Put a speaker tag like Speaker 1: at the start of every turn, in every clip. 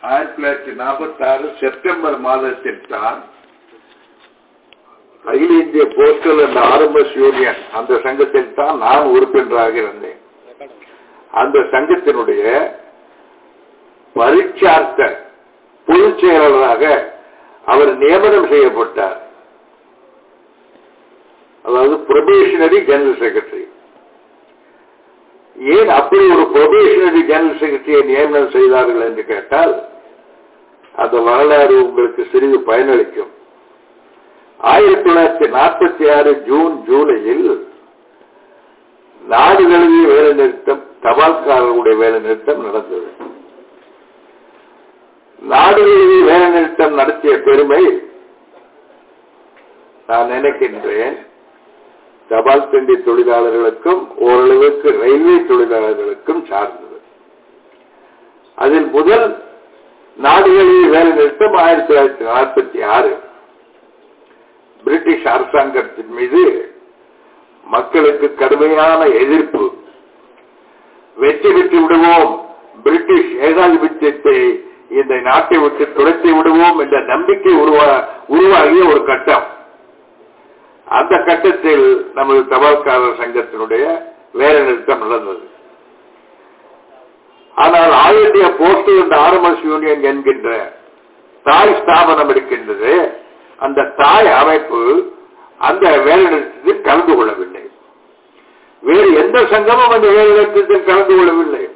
Speaker 1: ஆயிரத்தி தொள்ளாயிரத்தி நாற்பத்தி ஆறு செப்டம்பர் மாதத்தில் தான் அகில இந்திய போஸ்டல் அண்ட் ஆர்எம்எஸ் யூனியன் அந்த சங்கத்தில் தான் நான் உறுப்பினராக இருந்தேன் அந்த சங்கத்தினுடைய பரீட்சார்த்த பொதுச் செயலாளராக அவர் நியமனம் செய்யப்பட்டார் அதாவது ப்ரொபேஷனரி ஜெனரல் செக்ரட்டரி ஏன் அப்படி ஒரு ப்ரொபேஷனரி ஜெனரல் செக்ரட்டரியை நியமனம் செய்தார்கள் என்று கேட்டால் அந்த வரலாறு உங்களுக்கு சிறிது பயனளிக்கும் ஆயிரத்தி தொள்ளாயிரத்தி நாற்பத்தி ஆறு ஜூன் ஜூலையில் நாடு தழுவிய வேலை நிறுத்தம் தபால்காரர்களுடைய வேலை நிறுத்தம் நடந்தது நாடு தழுவிய வேலை நிறுத்தம் நடத்திய பெருமை நான் நினைக்கின்றேன் தபால் தண்டி தொழிலாளர்களுக்கும் ஓரளவுக்கு ரயில்வே தொழிலாளர்களுக்கும் சார்ந்தது அதில் முதல் நாடுகளில் வேலை நிறுத்தம் ஆயிரத்தி தொள்ளாயிரத்தி நாற்பத்தி ஆறு பிரிட்டிஷ் அரசாங்கத்தின் மீது மக்களுக்கு கடுமையான எதிர்ப்பு வெற்றி பெற்று விடுவோம் பிரிட்டிஷ் ஏகாதிபத்தியத்தை இந்த நாட்டை விட்டு துரத்தி விடுவோம் என்ற நம்பிக்கை உருவா உருவாகிய ஒரு கட்டம் அந்த கட்டத்தில் நமது தபால்காரர் சங்கத்தினுடைய வேலை நிறுத்தம் நடந்தது ஆனால் all India postal and R M S union என்கின்ற தாய் ஸ்தாபனம் இருக்கின்றது அந்த தாய் அமைப்பு அந்த வேலை நிறுத்தத்தில் கலந்து கொள்ளவில்லை வேறு எந்த சங்கமும் அந்த வேலை நிறுத்தத்தில் கலந்து கொள்ளவில்லை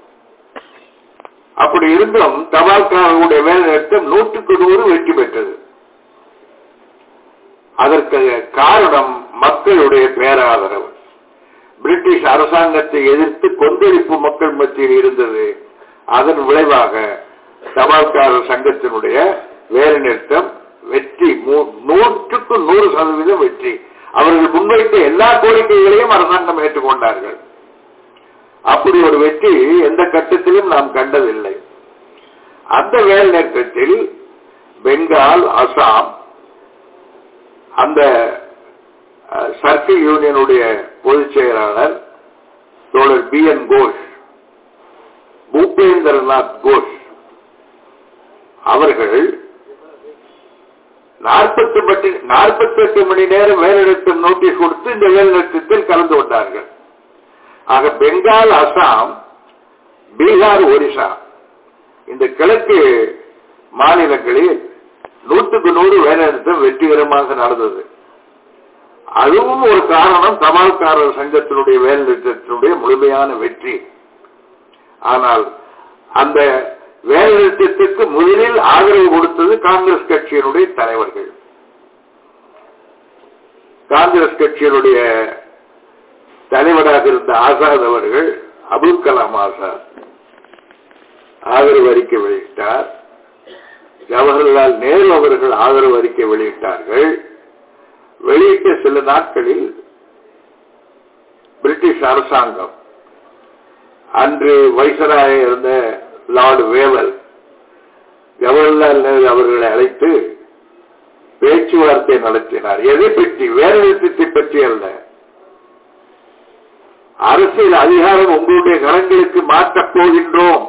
Speaker 1: அப்படி இருந்தும் தபால்காரர்களுடைய வேலை நிறுத்தம் நூற்றுக்கு நூறு வெற்றி பெற்றது அதற்கு காரணம் மக்களுடைய பேராதரவு பிரிட்டிஷ் அரசாங்கத்தை எதிர்த்து கொந்தளிப்பு மக்கள் மத்தியில் இருந்தது அதன் விளைவாக தபால்காரர் சங்கத்தினுடைய வேலை நிறுத்தம் வெற்றி நூற்றுக்கு நூறு சதவீதம் வெற்றி அவர்கள் முன்வைத்த எல்லா கோரிக்கைகளையும் அரசாங்கம் ஏற்றுக்கொண்டார்கள் அப்படி ஒரு வெற்றி எந்த கட்டத்திலும் நாம் கண்டதில்லை அந்த வேலை நிறுத்தத்தில் பெங்கால் அசாம் அந்த சர்க்கிள் யூனியனுடைய பொதுச் செயலாளர் தோழர் பி என் கோஷ் பூபேந்திரநாத் கோஷ் அவர்கள் நாற்பத்தி பட்டு நாற்பத்தி எட்டு மணி நேரம் வேலைநிறுத்தம் நோட்டீஸ் கொடுத்து இந்த வேலைநிறுத்தத்தில் கலந்து கொண்டார்கள் ஆக பெங்கால் அசாம் பீகார் ஒரிசா இந்த கிழக்கு மாநிலங்களில் நூற்றுக்கு நூறு வேலைநிறுத்தம் வெற்றிகரமாக நடந்தது அதுவும் ஒரு காரணம் தபால்காரர் சங்கத்தினுடைய வேலைநிறுத்தத்தினுடைய முழுமையான வெற்றி ஆனால் அந்த வேலைநிறுத்தத்திற்கு முதலில் ஆதரவு கொடுத்தது காங்கிரஸ் கட்சியினுடைய தலைவர்கள் காங்கிரஸ் கட்சியினுடைய தலைவராக இருந்த ஆசாத் அவர்கள் அபுல் கலாம் ஆசாத் ஆதரவு அறிக்கை வெளியிட்டார் ஜவஹர்லால் நேரு அவர்கள் ஆதரவு அறிக்கை வெளியிட்டார்கள் வெளியிட்ட சில நாட்களில் பிரிட்டிஷ் அரசாங்கம் அன்று வைசராக இருந்த லார்டு வேவல் ஜவஹர்லால் நேரு அவர்களை அழைத்து பேச்சுவார்த்தை நடத்தினார் எதை பற்றி வேலை நிறுத்தத்தை பற்றி அல்ல அரசியல் அதிகாரம் உங்களுடைய கரங்களுக்கு மாற்றப் போகின்றோம்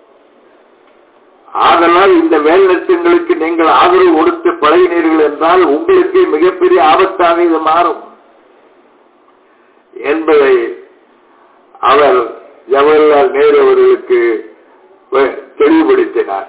Speaker 1: ஆதலால் இந்த வேலைநிறுத்தங்களுக்கு நீங்கள் ஆதரவு கொடுத்து பழகினீர்கள் என்றால் உங்களுக்கு மிகப்பெரிய ஆபத்தாக இது மாறும் என்பதை அவர் ஜவஹர்லால் நேரு அவர்களுக்கு தெளிவுபடுத்தினார்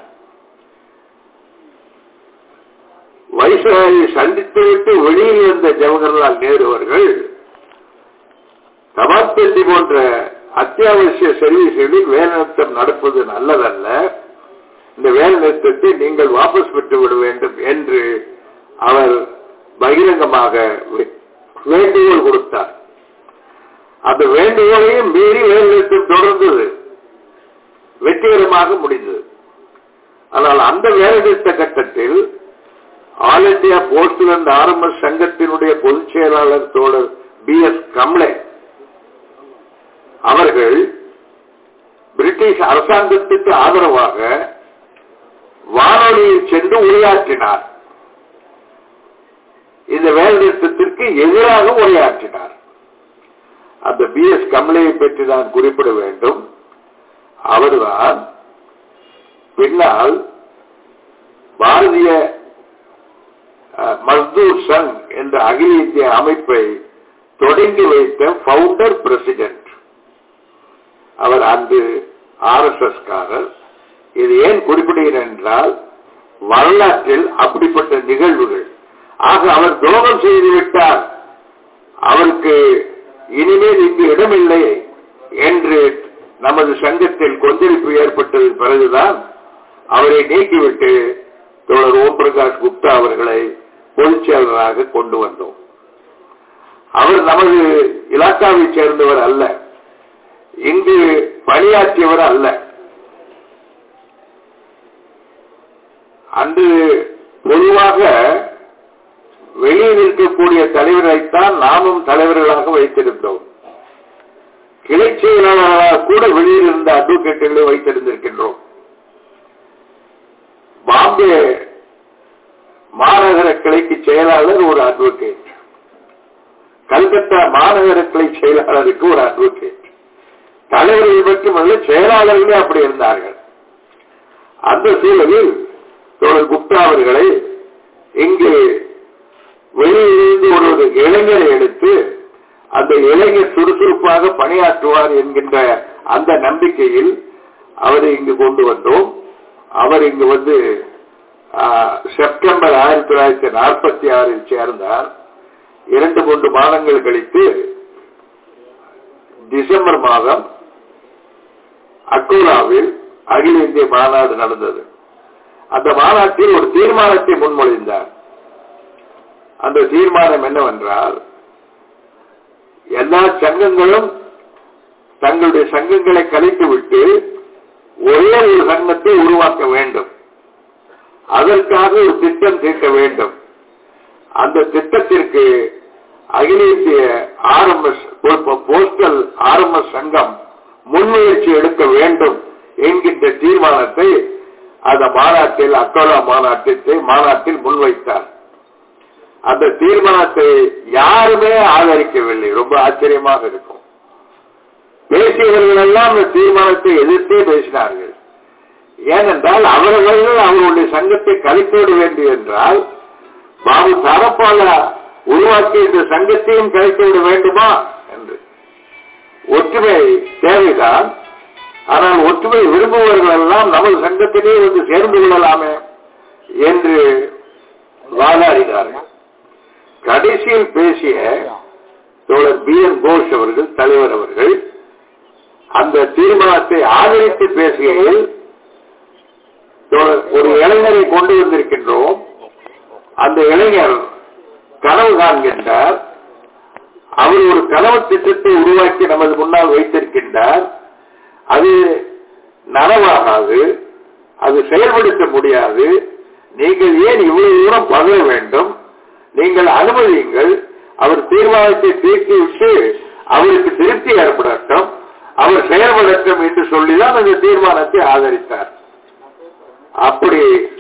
Speaker 1: வைஸ்ராயை சந்தித்துவிட்டு வெளியில் வந்த ஜவஹர்லால் நேரு அவர்கள் தபாப்பள்ளி போன்ற அத்தியாவசிய சர்வீஸ்களில் வேலைநிறுத்தம் நடப்பது நல்லதல்ல இந்த வேலை நிறுத்தத்தை நீங்கள் வாபஸ் பெற்று விட வேண்டும் என்று அவர் பகிரங்கமாக வேண்டுகோள் கொடுத்தார் அந்த வேண்டுகோளையும் மீறி வேலை நிறுத்தம் தொடர்ந்தது வெற்றிகரமாக முடிந்தது ஆனால் அந்த வேலை நிறுத்த கட்டத்தில் all India postal and R M S சங்கத்தினுடைய பொதுச் செயலாளர் தோழர் பி எஸ் கம்லே அவர்கள் பிரிட்டிஷ் அரசாங்கத்துக்கு ஆதரவாக வானொலியில் சென்று உரையாற்றினார் இந்த வேலை நிறுத்தத்திற்கு எதிராக உரையாற்றினார் அந்த பி எஸ் கமலையை பற்றி நான் குறிப்பிட வேண்டும் அவர்தான் பின்னால் பாரதிய அஹ், மஸ்தூர் சங் என்ற அகில இந்திய அமைப்பை தொடங்கி வைத்த ஃபவுண்டர் பிரசிடென்ட் அவர் அன்று ஆர்எஸ்எஸ் காரர் இது ஏன் குறிப்பிடுகிறேன் என்றால் வரலாற்றில் அப்படிப்பட்ட நிகழ்வுகள் ஆக அவர் துரோகம் செய்து விட்டார் அவருக்கு இனிமேல் இங்கு இடமில்லை என்று நமது சங்கத்தில் கொந்தளிப்பு ஏற்பட்டது பிறகுதான் அவரை நீக்கிவிட்டு தோழர் ஓம் பிரகாஷ் குப்தா அவர்களை பொதுச் செயலராக கொண்டு வந்தோம் அவர் நமது இலாக்காவைச் சேர்ந்தவர் அல்ல இங்கு பணியாற்றியவர் அல்ல அன்று பொதுவாக வெளியில் இருக்கக்கூடிய தலைவரைத்தான் நாமும் தலைவர்களாக வைத்திருந்தோம் கிளை செயலாளராக கூட வெளியில் இருந்த அட்வொகேட்டுகளை வைத்திருந்திருக்கின்றோம் பாம்பே மாநகர கிளைக்கு செயலாளர் ஒரு அட்வொகேட் கல்கத்தா மாநகர கிளை செயலாளருக்கு ஒரு அட்வொகேட் தலைவர்கள் மட்டுமல்ல செயலாளர்களே அப்படி இருந்தார்கள் அந்த சூழலில் தோழர் குப்தா அவர்களை இங்கு வெளியிலிருந்து ஒரு இளைஞரை எடுத்து அந்த இளைஞர் சுறுசுறுப்பாக பணியாற்றுவார் என்கின்ற அந்த நம்பிக்கையில் அவரை இங்கு கொண்டு வந்தோம் அவர் இங்கு வந்து ஆஹ், செப்டம்பர் ஆயிரத்தி தொள்ளாயிரத்தி நாற்பத்தி ஆறில் சேர்ந்தார் இரண்டு மூன்று மாதங்கள் கழித்து டிசம்பர் மாதம் அக்கோலாவில் அகில இந்திய மாநாடு நடந்தது அந்த மாநாட்டில் ஒரு தீர்மானத்தை முன்மொழிந்தார் அந்த தீர்மானம் என்னவென்றால் எல்லா சங்கங்களும் தங்களுடைய சங்கங்களை கலைத்துவிட்டு ஒரே ஒரு சங்கத்தை உருவாக்க வேண்டும் அதற்காக ஒரு திட்டம் தீட்ட வேண்டும் அந்த திட்டத்திற்கு அகில இந்திய ஆர்எம்எஸ் போஸ்டல் ஆர்எம்எஸ் சங்கம் முன்முயற்சி எடுக்க வேண்டும் என்கின்ற தீர்மானத்தை அந்த மாநாட்டில் அக்கோலா மாநாட்டத்தை மாநாட்டில் முன்வைத்தார் அந்த தீர்மானத்தை யாருமே ஆதரிக்கவில்லை ரொம்ப ஆச்சரியமாக இருக்கும் பேசியவர்கள் எல்லாம் அந்த தீர்மானத்தை எதிர்த்தே பேசினார்கள் ஏனென்றால் அவர்கள் அவர்களுடைய சங்கத்தை கலைத்துவிட வேண்டும் என்றால் பாபு தரப்பால உருவாக்கிய இந்த சங்கத்தையும் கலைத்துவிட வேண்டுமா என்று ஒற்றுமை தேவைதான் ஆனால் ஒற்றுமை விரும்புபவர்கள் எல்லாம் நமது சங்கத்திலே வந்து சேர்ந்து கொள்ளலாமே என்று வாதாடினார்கள் கடைசியில் பேசிய தோழர் பி என் கோஷ் அவர்கள் தலைவர் அவர்கள் அந்த தீர்மானத்தை ஆதரித்து பேசுகையில் தோழர் ஒரு இளைஞரை கொண்டு வந்திருக்கின்றோம் அந்த இளைஞர் கனவு காண்கின்றார் அவர் ஒரு கனவு திட்டத்தை உருவாக்கி நமது முன்னால் வைத்திருக்கின்றார் அது நனவாகாது அது செயல்படுத்த முடியாது நீங்கள் ஏன் இவ்வளவு தூரம் பதற வேண்டும் நீங்கள் அனுமதியுங்கள் அவர் தீர்மானத்தை தீர்த்திவிட்டு அவருக்கு திருப்தி ஏற்படட்டும் அவர் செயல்படட்டும் என்று சொல்லிதான் அந்த தீர்மானத்தை ஆதரித்தார் அப்படி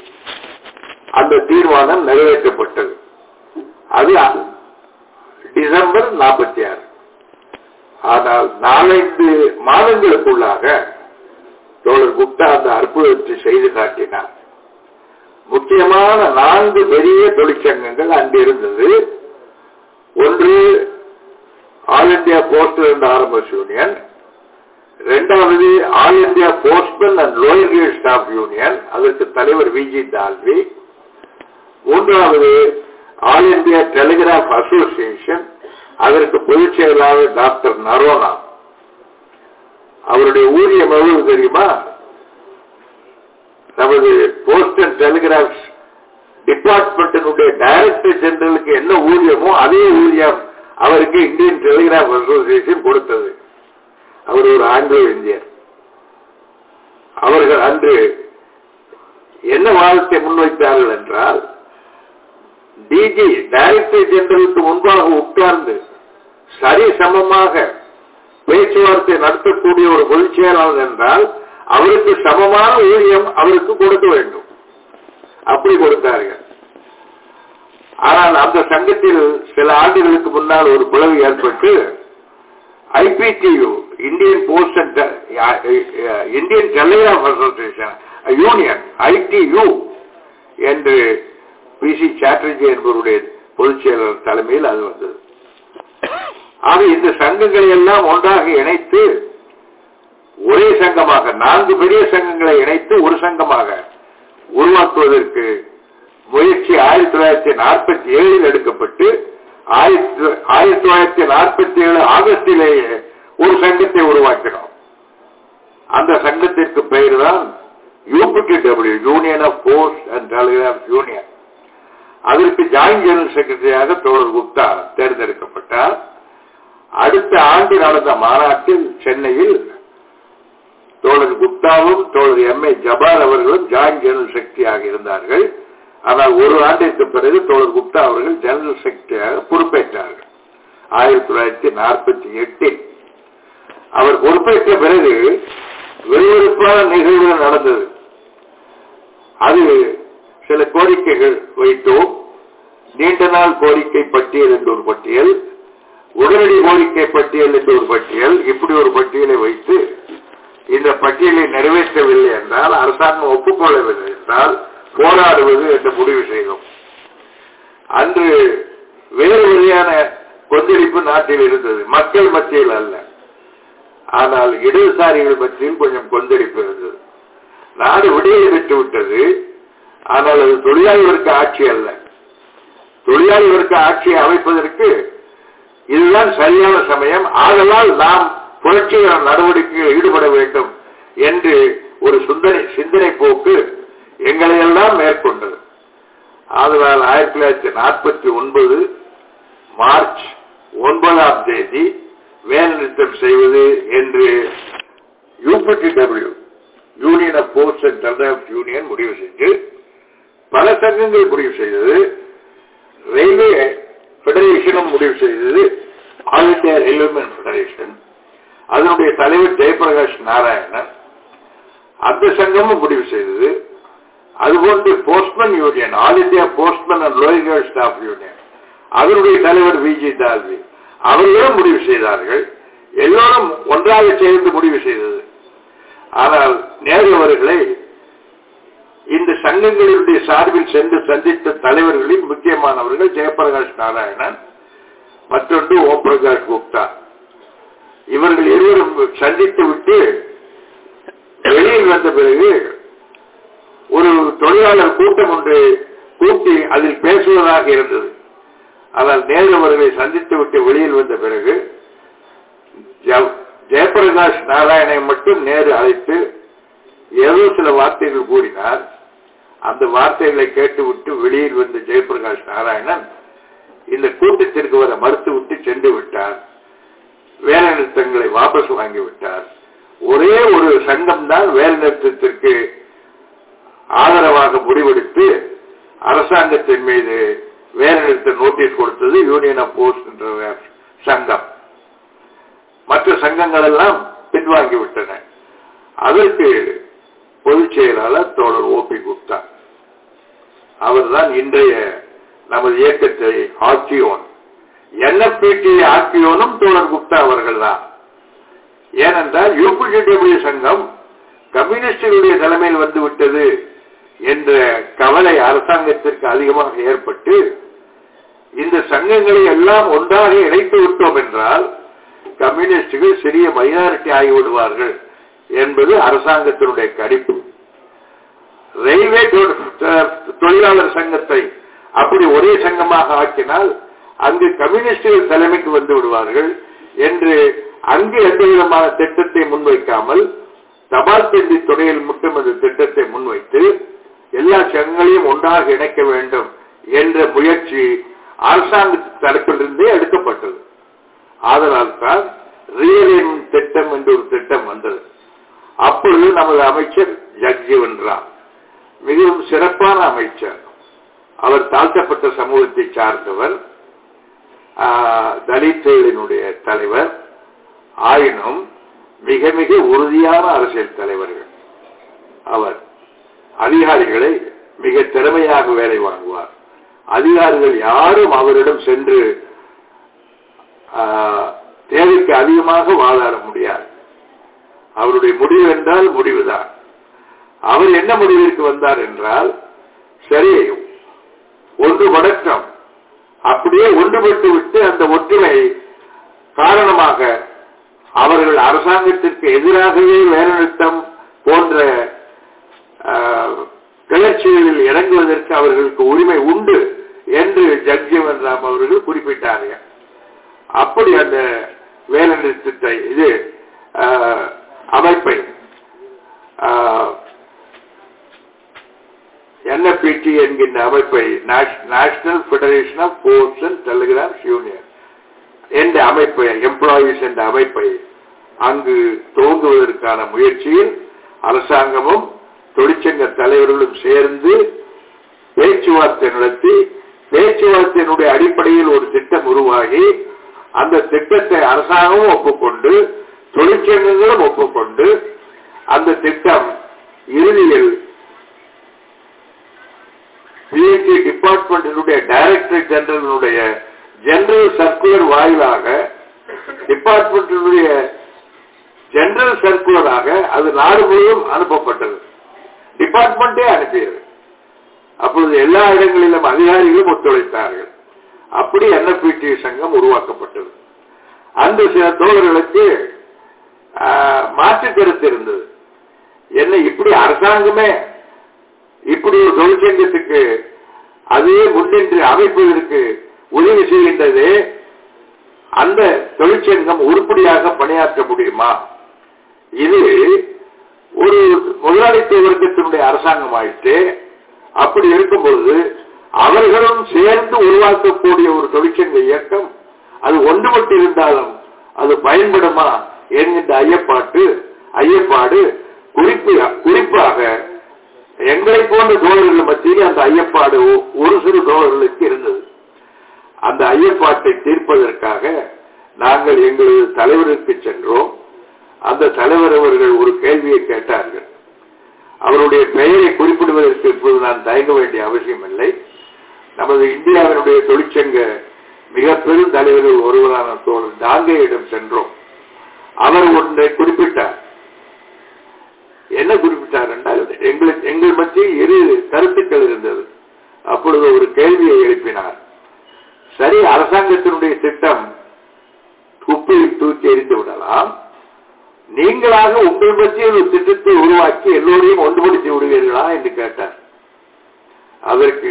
Speaker 1: அந்த தீர்மானம் நிறைவேற்றப்பட்டது அது டிசம்பர் நாற்பத்தி ஆறு ஆனால் நாலஞ்சு மாதங்களுக்குள்ளாக தோழர் குப்தா அந்த அற்புதத்தை செய்து காட்டினார் முக்கியமான நான்கு பெரிய தொழிற்சங்கங்கள் அங்கு இருந்தது ஒன்று all India postal and R M S union இரண்டாவது all India postman and lower grade staff union அதற்கு தலைவர் விஜி தால்வி மூன்றாவது ஆல் இந்தியா டெலிகிராஃப் அசோசியேஷன் அதற்கு பொதுச் செயலாளர் டாக்டர் நரோனா அவருடைய ஊதியம் எவ்வளவு தெரியுமா நமது போஸ்ட் அண்ட் டெலிகிராஃப் டிபார்ட்மெண்டினுடைய டைரக்டர் ஜெனரலுக்கு என்ன ஊதியமோ அதே ஊதியம் அவருக்கு இந்தியன் டெலிகிராஃப் அசோசியேஷன் கொடுத்தது அவர் ஒரு ஆங்கிலோ இந்தியர் அவர்கள் அன்று என்ன வாதத்தை முன்வைத்தார்கள் என்றால் டிஜி டைரக்டர் ஜெனரலுக்கு முன்பாக உட்கார்ந்து சரி சமமாக பேச்சுவார்த்தை நடத்தக்கூடிய ஒரு பொதுச் செயலாளர் என்றால் அவருக்கு சமமான ஊதியம் அவருக்கு கொடுக்க வேண்டும் அப்படி கொடுத்தார்கள் ஆனால் அந்த சங்கத்தில் சில ஆண்டுகளுக்கு முன்னால் ஒரு பிளவு ஏற்பட்டு I P T U Indian post and Indian telegraph association union I T U என்று பி சி சாட்டர்ஜி என்பவருடைய பொதுச் செயலர் தலைமையில் அது வந்தது ஆக இந்த சங்கங்களை எல்லாம் ஒன்றாக இணைத்து ஒரே சங்கமாக நான்கு பெரிய சங்கங்களை இணைத்து ஒரு சங்கமாக உருவாக்குவதற்கு முயற்சி ஆயிரத்தி தொள்ளாயிரத்தி நாற்பத்தி ஏழில் எடுக்கப்பட்டு ஆயிரத்தி ஆயிரத்தி தொள்ளாயிரத்தி நாற்பத்தி ஏழு ஆகஸ்டிலேயே ஒரு சங்கத்தை உருவாக்கினோம் அந்த சங்கத்திற்கு பெயர் தான் U P T W union of post and telegraph union அதற்கு ஜாயின்ட் ஜெனரல் செக்ரட்டரியாக தோழர் குப்தா தேர்ந்தெடுக்கப்பட்டார் அடுத்த ஆண்டு நடந்த மாநாட்டில் சென்னையில் தோழர் குப்தாவும் தோழர் எம் ஏ ஜபார் அவர்களும் ஜாயின்ட் ஜெனரல் செக்ரட்டரியாக இருந்தார்கள் ஆனால் ஒரு ஆண்டிற்கு பிறகு தோழர் குப்தா அவர்கள் ஜெனரல் செக்ரட்டரியாக பொறுப்பேற்றார்கள் ஆயிரத்தி தொள்ளாயிரத்தி நாற்பத்தி எட்டில் அவர் பொறுப்பேற்ற பிறகு விறுவிறுப்பான நிகழ்வுகள் நடந்தது அது சில கோரிக்கைகள் வைத்தோம் நீண்ட நாள் கோரிக்கை பட்டியல் என்ற ஒரு பட்டியல் உடனடி கோரிக்கை பட்டியல் என்ற ஒரு பட்டியல் இப்படி ஒரு பட்டியலை வைத்து இந்த பட்டியலை நிறைவேற்றவில்லை என்றால் அரசாங்கம் ஒப்புக்கொள்ளவில்லை என்றால் போராடுவது என்று முடிவு செய்தோம் அன்று வேறு வழியான கொந்தளிப்பு நாட்டில் இருந்தது மக்கள் மத்தியில் அல்ல ஆனால் இடதுசாரிகள் மத்தியில் கொஞ்சம் கொந்தளிப்பு இருந்தது நாடு விடுதலை பெற்று விட்டது ஆனால் அது தொழிலாளி வர்க்க ஆட்சி அல்ல தொழிலாளி வர்க்க ஆட்சியை அமைப்பதற்கு இதுதான் சரியான சமயம் ஆதலால் நாம் புரட்சிகர நடவடிக்கையில் ஈடுபட வேண்டும் என்று ஒரு சுந்தனை சிந்தனை போக்கு எங்களை எல்லாம் மேற்கொண்டது ஆதலால் ஆயிரத்தி தொள்ளாயிரத்தி நாற்பத்தி ஒன்பது மார்ச் ஒன்பதாம் தேதி வேலைநிறுத்தம் செய்வது என்று U P T W union of post and telegraph union முடிவு செஞ்சு பல சங்கங்கள் முடிவு செய்தது ரயில்வே பெடரேஷனும் முடிவு செய்தது ஆல் இந்தியா ரயில்வேமேன் பெடரேஷன் அதனுடைய தலைவர் ஜெயபிரகாஷ் நாராயணன் அந்த சங்கமும் முடிவு செய்தது அதுபோன்று postman union all India postman and lower staff union அதனுடைய தலைவர் விஜி தால்வி அவர்களும் முடிவு செய்தார்கள் எல்லோரும் ஒன்றாக சேர்ந்து முடிவு செய்தது ஆனால் நேரு அவர்களை இந்த சங்கங்களினுடைய சார்பில் சென்று சந்தித்த தலைவர்களில் முக்கியமானவர்கள் ஜெயபிரகாஷ் நாராயணன் மற்றொன்று ஓம் பிரகாஷ் குப்தா இவர்கள் இருவரும் சந்தித்து விட்டு வெளியில் வந்த பிறகு ஒரு தொழிலாளர் கூட்டம் ஒன்று கூட்டி அதில் பேசுவதாக இருந்தது ஆனால் நேரு அவர்களை சந்தித்து விட்டு வெளியில் வந்த பிறகு ஜெயபிரகாஷ் நாராயணை மட்டும் நேரு அழைத்து ஏதோ சில வார்த்தைகள் கூறினார் அந்த வார்த்தைகளை கேட்டுவிட்டு வெளியில் வந்த ஜெயபிரகாஷ் நாராயணன் இந்த கூட்டத்திற்கு வர மறுத்து விட்டு சென்று விட்டார் வேலை நிறுத்தங்களை வாபஸ் வாங்கிவிட்டார் ஒரே ஒரு சங்கம் தான் வேலை நிறுத்தத்திற்கு ஆதரவாக முடிவெடுத்து அரசாங்கத்தின் மீது வேலை நிறுத்த நோட்டீஸ் கொடுத்தது யூனியன் ஆஃப் போஸ்ட் என்ற சங்கம் மற்ற சங்கங்கள் எல்லாம் பின்வாங்கி விட்டன அதற்கு பொதுச் செயலாளர் தோழர் ஓபி குப்தா அவர்தான் இன்றைய நமது இயக்கத்தை ஆக்கியோன் என்எப்பிடி ஆக்கியோனும் தோழர் குப்தா அவர்கள் தான் ஏனென்றால் யூபிடிடபிள்யூ சங்கம் கம்யூனிஸ்டுகளுடைய தலைமையில் வந்து விட்டது என்ற கவலை அரசாங்கத்திற்கு அதிகமாக ஏற்பட்டு இந்த சங்கங்களை எல்லாம் ஒன்றாக இணைத்து விட்டோம் என்றால் கம்யூனிஸ்டுகள் சிறிய மைனாரிட்டி ஆகிவிடுவார்கள் என்பது அரசாங்கத்தினுடைய கணிப்பு ரயில்வே தொழிலாளர் சங்கத்தை அப்படி ஒரே சங்கமாக ஆக்கினால் அங்கு கம்யூனிஸ்டுகள் தலைமைக்கு வந்து விடுவார்கள் என்று அங்கு எந்த விதமான திட்டத்தை முன்வைக்காமல் தபால் தந்தி துறையில் மட்டும் அந்த திட்டத்தை முன்வைத்து எல்லா சங்கங்களையும் ஒன்றாக இணைக்க வேண்டும் என்ற முயற்சி அரசாங்க தரப்பிலிருந்தே எடுக்கப்பட்டது அதனால் தான் ரியல் திட்டம் என்ற ஒரு திட்டம் வந்தது அப்பொழுது நமது அமைச்சர் ஜக்ஜீவன் ராம் மிகவும் சிறப்பான அமைச்சர் அவர் தாழ்த்தப்பட்ட சமூகத்தை சார்ந்தவர் தலித்துகளினுடைய தலைவர் ஆயினும் மிக மிக உறுதியான அரசியல் தலைவர்கள் அவர் அதிகாரிகளை மிக திறமையாக வேலை வாங்குவார் அதிகாரிகள் யாரும் அவரிடம் சென்று தேவைக்கு அதிகமாக வாதாட முடியாது அவருடைய முடிவு என்றால் முடிவுதான் அவர் என்ன முடிவிற்கு வந்தார் என்றால் சரி ஒன்றுபடட்டும் அப்படியே ஒன்றுபட்டு விட்டு அந்த ஒற்றுமை காரணமாக அவர்கள் அரசாங்கத்திற்கு எதிராகவே வேலைநிறுத்தம் போன்ற ஆஹ், கிளர்ச்சிகளில் இறங்குவதற்கு அவர்களுக்கு உரிமை உண்டு என்று ஜக்ஜீவன் ராம் அவர்கள் குறிப்பிட்டார்கள் அப்படி அந்த வேலைநிறுத்தத்தை இது ஆஹ், அமைப்பை என்எப்பிடி என்கின்ற அமைப்பை national federation of post and telegrams union என்ற அமைப்பை எம்ப்ளாயீஸ் என்ற அமைப்பை அங்கு துவங்குவதற்கான முயற்சியில் அரசாங்கமும் தொழிற்சங்க தலைவர்களும் சேர்ந்து பேச்சுவார்த்தை நடத்தி பேச்சுவார்த்தையினுடைய அடிப்படையில் ஒரு திட்டம் உருவாகி அந்த திட்டத்தை அரசாங்கமும் ஒப்புக்கொண்டு தொழிற்சங்கங்களும் ஒப்புக்கொண்டு அந்த திட்டம் இறுதியில் பிஎஸ்சி டிபார்ட்மெண்டினுடைய டைரக்டர் ஜெனரலினுடைய ஜெனரல் சர்க்குலர் வாயிலாக டிபார்ட்மெண்டினுடைய ஜெனரல் சர்க்குலராக அது நாடு முழுவதும் அனுப்பப்பட்டது டிபார்ட்மெண்டே அனுப்பியது அப்பொழுது எல்லா இடங்களிலும் அதிகாரிகளும் ஒத்துழைத்தார்கள் அப்படி என்எப்பிடி சங்கம் உருவாக்கப்பட்டது அந்த சில தோழர்களுக்கு ஆஹ், மாற்று கருத்து இருந்தது என்ன இப்படி அரசாங்கமே இப்படி ஒரு தொழிற்சங்கத்துக்கு அதே முன்னின்று அமைப்பதற்கு உதவி செய்கின்றது அந்த தொழிற்சங்கம் உருப்படியாக பணியாற்ற முடியுமா இது ஒரு முதலாளித்துவ வர்க்கத்தினுடைய அரசாங்கம் ஆயிட்டு அப்படி இருக்கும்போது அவர்களும் சேர்ந்து உருவாக்கக்கூடிய ஒரு தொழிற்சங்க இயக்கம் அது ஒன்றுபட்டு இருந்தாலும் அது பயன்படுமா என்கின்ற ஐயப்பாட்டு ஐயப்பாடு குறிப்பு குறிப்பாக எங்களை போன்ற தோழர்கள் மத்தியில் அந்த ஐயப்பாடு ஒ- ஒரு சிறு தோழர்களுக்கு இருந்தது அந்த ஐயப்பாட்டை தீர்ப்பதற்காக நாங்கள் எங்களது தலைவருக்கு சென்றோம் அந்த தலைவர் அவர்கள் ஒரு கேள்வியை கேட்டார்கள் அவருடைய பெயரை குறிப்பிடுவதற்கு இப்போது நான் தயங்க வேண்டிய அவசியம் இல்லை நமது இந்தியாவினுடைய தொழிற்சங்க மிக பெரும் தலைவர்கள் ஒருவரான தோழர் டாங்கேயிடம் சென்றோம் அவர் ஒன்றை குறிப்பிட்டார் என்ன குறிப்பிட்டார் என்றால் எங்களுக்கு எங்கள் மத்தியில் இரு கருத்துக்கள் இருந்தது அப்பொழுது ஒரு கேள்வியை எழுப்பினார் சரி அரசாங்கத்தினுடைய திட்டம் குப்பையில் தூக்கி எறிந்து விடலாம் நீங்களாக உங்கள் மத்தியில் ஒரு திட்டத்தை உருவாக்கி எல்லோரையும் ஒன்றுபடுத்தி விடுவீர்களா என்று கேட்டார் அதற்கு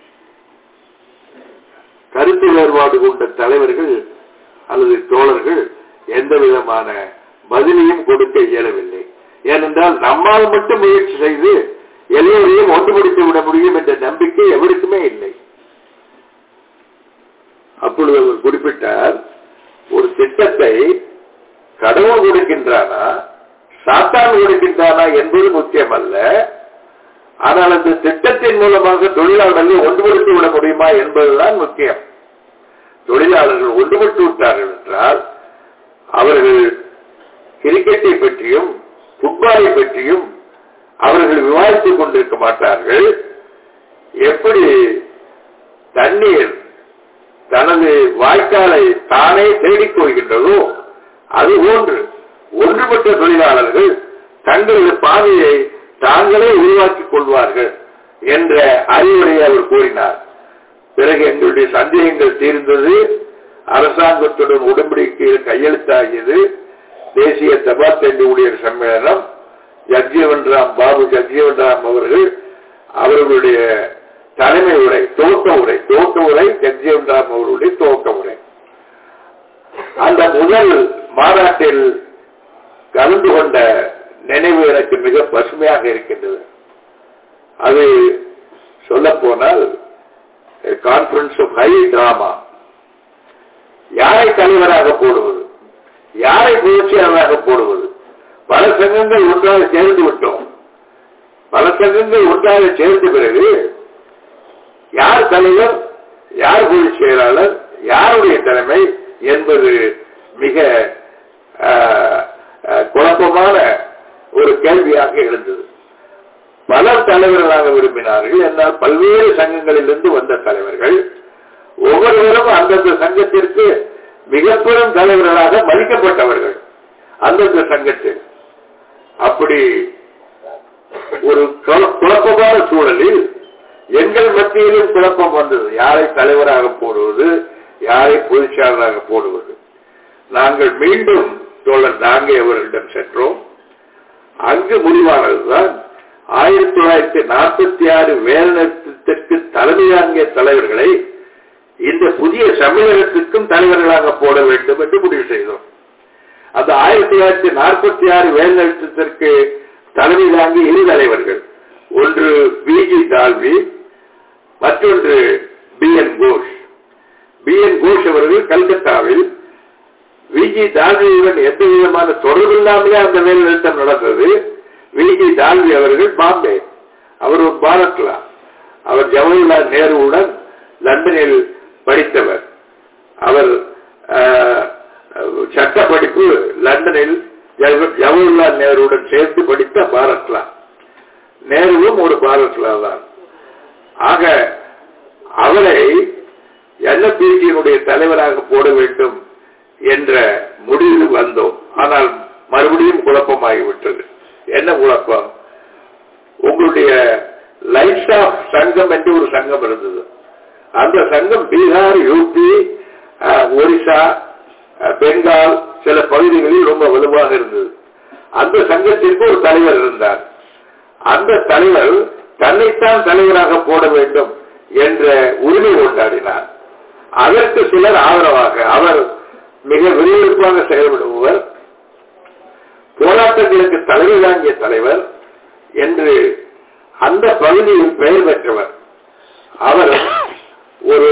Speaker 1: கருத்து வேறுபாடு கொண்ட தலைவர்கள் அல்லது தோழர்கள் எந்த விதமான பதிலையும் கொடுக்க இயலவில்லை ஏனென்றால் நம்மால் மட்டும் முயற்சி செய்து எல்லோரையும் ஒன்றுபடுத்தி விட முடியும் என்ற நம்பிக்கை எவருக்குமே இல்லை அப்பொழுது அவர் குறிப்பிட்டார் ஒரு திட்டத்தை கடவுள் கொடுக்கின்றானா சாத்தான் கொடுக்கின்றானா என்பது முக்கியமல்ல ஆனால் அந்த திட்டத்தின் மூலமாக தொழிலாளர்களை ஒன்றுபடுத்தி விட முடியுமா என்பதுதான் முக்கியம் தொழிலாளர்கள் ஒன்றுபட்டு விட்டார்கள் என்றால் அவர்கள் கிரிக்கெட்டை பற்றியும் ஃபுட்பாலை பற்றியும் அவர்கள் விவாதித்துக் கொண்டிருக்க மாட்டார்கள் எப்படி தண்ணீர் தனது வாய்க்காலை தானே தேடிக் கொள்கின்றதோ அதுபோன்று ஒன்றுபட்ட தொழிலாளர்கள் தங்களது பாதையை தாங்களே உருவாக்கிக் கொள்வார்கள் என்ற அறிவுரையை அவர் கூறினார் பிறகு எங்களுடைய சந்தேகங்கள் தீர்ந்தது அரசாங்கத்துடன் உடன்படிக்கையில் கையெழுத்தாகியது தேசிய தபாத்தண்டி ஊழியர் சம்மேளனம் ஜக்ஜீவன் ராம் பாபு ஜக்ஜீவன் ராம் அவர்கள் அவர்களுடைய தலைமை உரை துவக்க உரை துவக்க உரை ஜக்ஜீவன் ராம் அவர்களுடைய துவக்க உரை அந்த முதல் மாநாட்டில் கலந்து கொண்ட நினைவு எனக்கு மிக பசுமையாக இருக்கின்றது அது சொல்ல போனால் கான்பரன்ஸ் ஆஃப் ஹை டிராமா யாரை தலைவராக போடுவது யாரை புரட்சியாளராக போடுவது பல சங்கங்கள் ஒன்றாக சேர்ந்து விட்டோம் பல சங்கங்கள் ஒன்றாக சேர்ந்த பிறகு யார் தலைவர் யார் பொதுச் செயலாளர் யாருடைய தலைமை என்பது மிக ஆஹ், ஆஹ், குழப்பமான ஒரு கேள்வியாக எழுந்தது பலர் தலைவர்களாக விரும்பினார்கள் என்றால் பல்வேறு சங்கங்களிலிருந்து வந்த தலைவர்கள் ஒவ்வொருவரும் அந்தந்த சங்கத்திற்கு மிக பெரும் தலைவர்களாக மதிக்கப்பட்டவர்கள் அந்தந்த சங்கத்தில் அப்படி ஒரு குழ- குழப்பமான சூழலில் எங்கள் மத்தியிலும் குழப்பம் வந்தது யாரை தலைவராக போடுவது யாரை பொதுச்சாளராக போடுவது நாங்கள் மீண்டும் தோழர் நாங்கே அவர்களிடம் சென்றோம் அங்கு முடிவானதுதான் ஆயிரத்தி தொள்ளாயிரத்தி நாற்பத்தி ஆறு வேலைநிறுத்தத்திற்கு தலைமையாங்கிய தலைவர்களை இந்த புதிய தமிழகத்திற்கும் தலைவர்களாக போட வேண்டும் என்று முடிவு செய்தோம் அந்த ஆயிரத்தி தொள்ளாயிரத்தி நாற்பத்தி ஆறு வேலைநிறுத்தத்திற்கு தலைமை தாங்கிய இரு தலைவர்கள் ஒன்று பிஜி டால்வி மற்றொன்று P N Ghosh P N Ghosh அவர்கள் கல்கத்தாவில் விஜி டால்வியுடன் எந்த விதமான தொடர்பு இல்லாமலே அந்த வேலை நிறுத்தம் நடந்தது விஜி டால்வி அவர்கள் பாம்பே அவர் ஒரு பாரத்லா அவர் ஜவஹர்லால் நேருவுடன் லண்டனில் படித்தவர் அவர் ஆஹ், சட்ட படிப்பு லண்டனில் ஜவஹர்- ஜவஹர்லால் நேருவுடன் சேர்ந்து படித்த பாரத்லா நேருவும் ஒரு பாரத்லா தான் ஆக அவரை என்எப்பிசியினுடைய தலைவராக போட வேண்டும் என்ற முடிவில் வந்தோம் ஆனால் மறுபடியும் குழப்பமாகிவிட்டது என்ன குழப்பம் உங்களுடைய லைட்ஸ் ஆஃப் சங்கம் என்று ஒரு சங்கம் இருந்தது அந்த சங்கம் பீகார் யூபி அஹ், ஒரிசா அஹ், பெங்கால் சில பகுதிகளில் ரொம்ப வலுவாக இருந்தது அந்த சங்கத்திற்கு ஒரு தலைவர் இருந்தார் அந்த தலைவர் தன்னைத்தான் தலைவராக போட வேண்டும் என்ற உரிமை கொண்டாடினார் அதற்கு சிலர் ஆதரவாக அவர் மிக விறுவிறுப்பாக செயல்படுபவர் போராட்டங்களுக்கு தலைமை தாங்கிய தலைவர் என்று அந்த பகுதியில் பெயர் பெற்றவர் அவர் ஒரு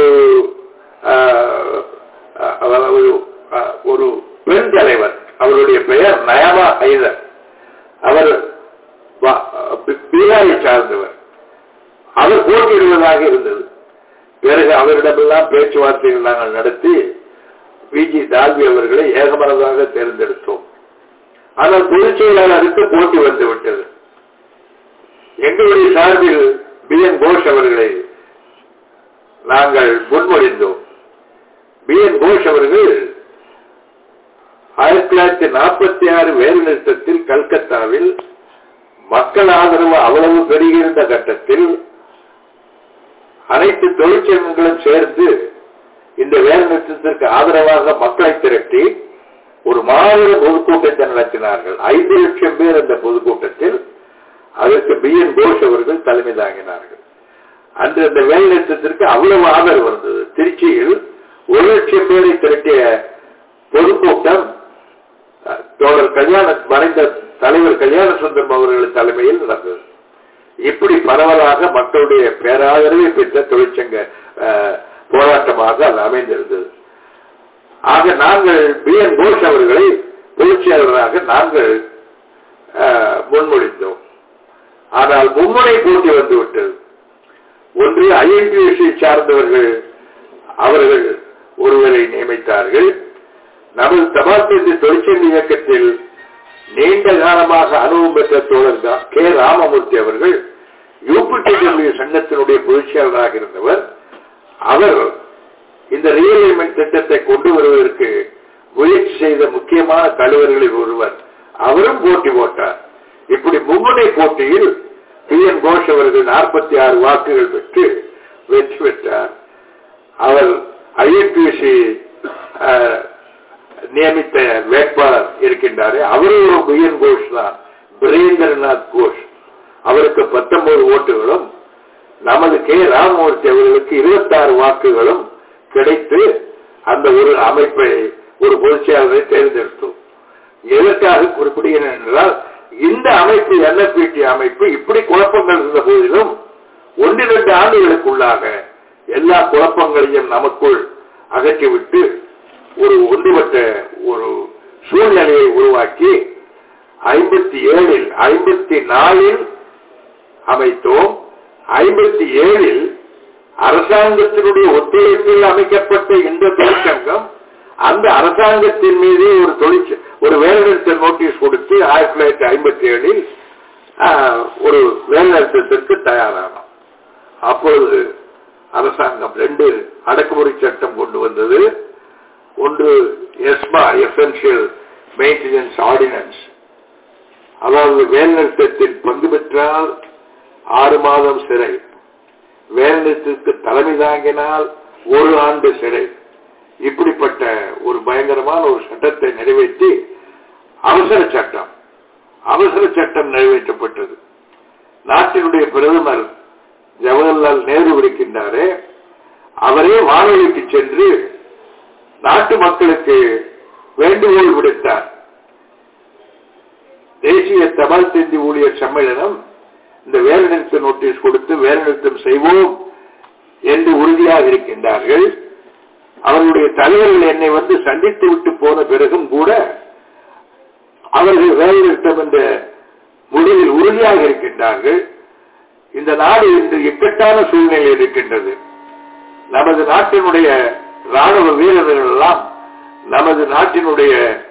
Speaker 1: ஆஹ், அதாவது ஆஹ், ஒரு பெண் தலைவர் அவருடைய பெயர் நயமா ஐதர் அவர் பா- பி- பீகாரை சார்ந்தவர் அவர் போட்டியிடுவதாக இருந்தது பிறகு அவரிடமெல்லாம் பேச்சுவார்த்தைகள் நாங்கள் நடத்தி விஜி டால்வி அவர்களை ஏகமனதாக தேர்ந்தெடுத்தோம் ஆனால் பொதுச் செயலாளருக்கு போட்டி வந்து விட்டது எங்களுடைய சார்பில் பி என் கோஷ் அவர்களை நாங்கள் முன்மொழிந்தோம் பி என் கோஷ் அவர்கள் ஆயிரத்தி தொள்ளாயிரத்தி நாற்பத்தி ஆறு வேலைநிறுத்தத்தில் கல்கத்தாவில் மக்கள் ஆதரவு அவ்வளவு பெருகியிருந்த கட்டத்தில் அனைத்து தொழிற்சங்கங்களும் சேர்ந்து இந்த வேலைநிறுத்தத்திற்கு ஆதரவாக மக்களை திரட்டி ஒரு மாபெரும் பொதுக்கூட்டத்தை நடத்தினார்கள் ஐந்து லட்சம் பேர் அந்த பொதுக்கூட்டத்தில் அதற்கு பி என் கோஷ் அவர்கள் தலைமை தாங்கினார்கள் அன்று அந்த வேலைநிறுத்தத்திற்கு அவ்வளவு ஆதரவு இருந்தது திருச்சியில் ஒரு லட்சம் பேரை திரட்டிய பொதுக்கூட்டம் அஹ், தோழர் கல்யாண மறைந்த தலைவர் கல்யாண சுந்தரம் அவர்கள் தலைமையில் நடந்தது இப்படி பரவலாக மக்களுடைய பேராதரவை பெற்ற தொழிற்சங்க அஹ், போராட்டமாக அது அமைந்திருந்தது ஆக நாங்கள் பி என் கோஷ் அவர்களை பொதுச் செயலராக நாங்கள் அஹ், முன்மொழிந்தோம் ஆனால் மும்முனை போட்டி வந்துவிட்டது ஒன்று ஐஎன்டிஎஸ்சி சார்ந்தவர்கள் அவர்கள் ஒருவரை நியமித்தார்கள் நமது தபால் தந்தி தொழிற்சங்க இயக்கத்தில் நீண்ட காலமாக அனுபவம் பெற்ற தோழர் தான் கே ராமமூர்த்தி அவர்கள் யூபிடிடபிள்யூ சங்கத்தினுடைய பொதுச் செயலராக இருந்தவர் அவர் இந்த ரியலைன்மெண்ட் திட்டத்தை கொண்டு வருவதற்கு முயற்சி செய்த முக்கியமான தலைவர்களில் ஒருவர் அவரும் போட்டி போட்டார் இப்படி மும்முனை போட்டியில் பி என் கோஷ் அவர்கள் நாற்பத்தி ஆறு வாக்குகள் பெற்று வெற்றி பெற்றார் அவர் ஐஎன்பிசி நியமித்த வேட்பாளர் இருக்கின்றாரே அவரும் ஒரு பி என் கோஷ் தான் பிரேந்திரநாத் கோஷ் அவருக்கு பத்தொன்பது ஓட்டுகளும் நமது கே ராமமூர்த்தி அவர்களுக்கு இருபத்தாறு வாக்குகளும் கிடைத்து அந்த ஒரு அமைப்பை ஒரு பொதுச்செயலரை தேர்ந்தெடுத்தோம் எதற்காக குறிப்பிடுகிறேன் என்றால் இந்த அமைப்பு என்எப்பிடி அமைப்பு இப்படி குழப்பங்கள் இருந்த போதிலும் ஒன்றிரண்டு ஆண்டுகளுக்குள்ளாக எல்லா குழப்பங்களையும் நமக்குள் அகற்றிவிட்டு ஒரு ஒன்றுபட்ட ஒரு சூழ்நிலையை உருவாக்கி ஐம்பத்தி ஏழில் ஐம்பத்தி நாலில் அமைத்தோம் ஐம்பத்தி ஏழில் அரசாங்கத்தினுடைய ஒத்துழைப்பில் அமைக்கப்பட்ட இந்த தொழிற்சங்கம் அந்த அரசாங்கத்தின் மீது ஒரு தொழிற்ச ஒரு வேலைநிறுத்த நோட்டீஸ் கொடுத்து ஆயிரத்தி தொள்ளாயிரத்தி ஐம்பத்தி ஏழில் ஒரு வேலைநிறுத்தத்திற்கு தயாரானோம் அப்பொழுது அரசாங்கம் ரெண்டு அடக்குமுறை சட்டம் கொண்டு வந்தது ஒன்று எஸ்மா எசென்சியல் மெயின்டெனன்ஸ் ஆர்டினன்ஸ் அதாவது வேலைநிறுத்தத்தில் பங்கு பெற்றால் ஆறு மாதம் சிறை வேலைநிறுத்தத்துக்கு தலைமை தாங்கினால் ஒரு ஆண்டு சிறை இப்படிப்பட்ட ஒரு பயங்கரமான ஒரு சட்டத்தை நிறைவேற்றி அவசர சட்டம் அவசர சட்டம் நிறைவேற்றப்பட்டது நாட்டினுடைய பிரதமர் ஜவஹர்லால் நேரு இருக்கின்றாரே அவரே வானொலிக்கு சென்று நாட்டு மக்களுக்கு வேண்டுகோள் விடுத்தார் தேசிய தபால் செய்தி ஊழியர் சம்மேளனம் இந்த வேலைநிறுத்த நோட்டீஸ் கொடுத்து வேலைநிறுத்தம் செய்வோம் என்று உறுதியாக இருக்கின்றார்கள் அவர்களுடைய தலைவர்கள் என்னை வந்து சந்தித்து விட்டு போன பிறகும் கூட அவர்கள் வேலைநிறுத்தம் என்ற முடிவில் உறுதியாக இருக்கின்றார்கள் இந்த நாடு இன்று இக்கட்டான சூழ்நிலை இருக்கின்றது நமது நாட்டினுடைய ராணுவ வீரர்கள் எல்லாம் நமது நாட்டினுடைய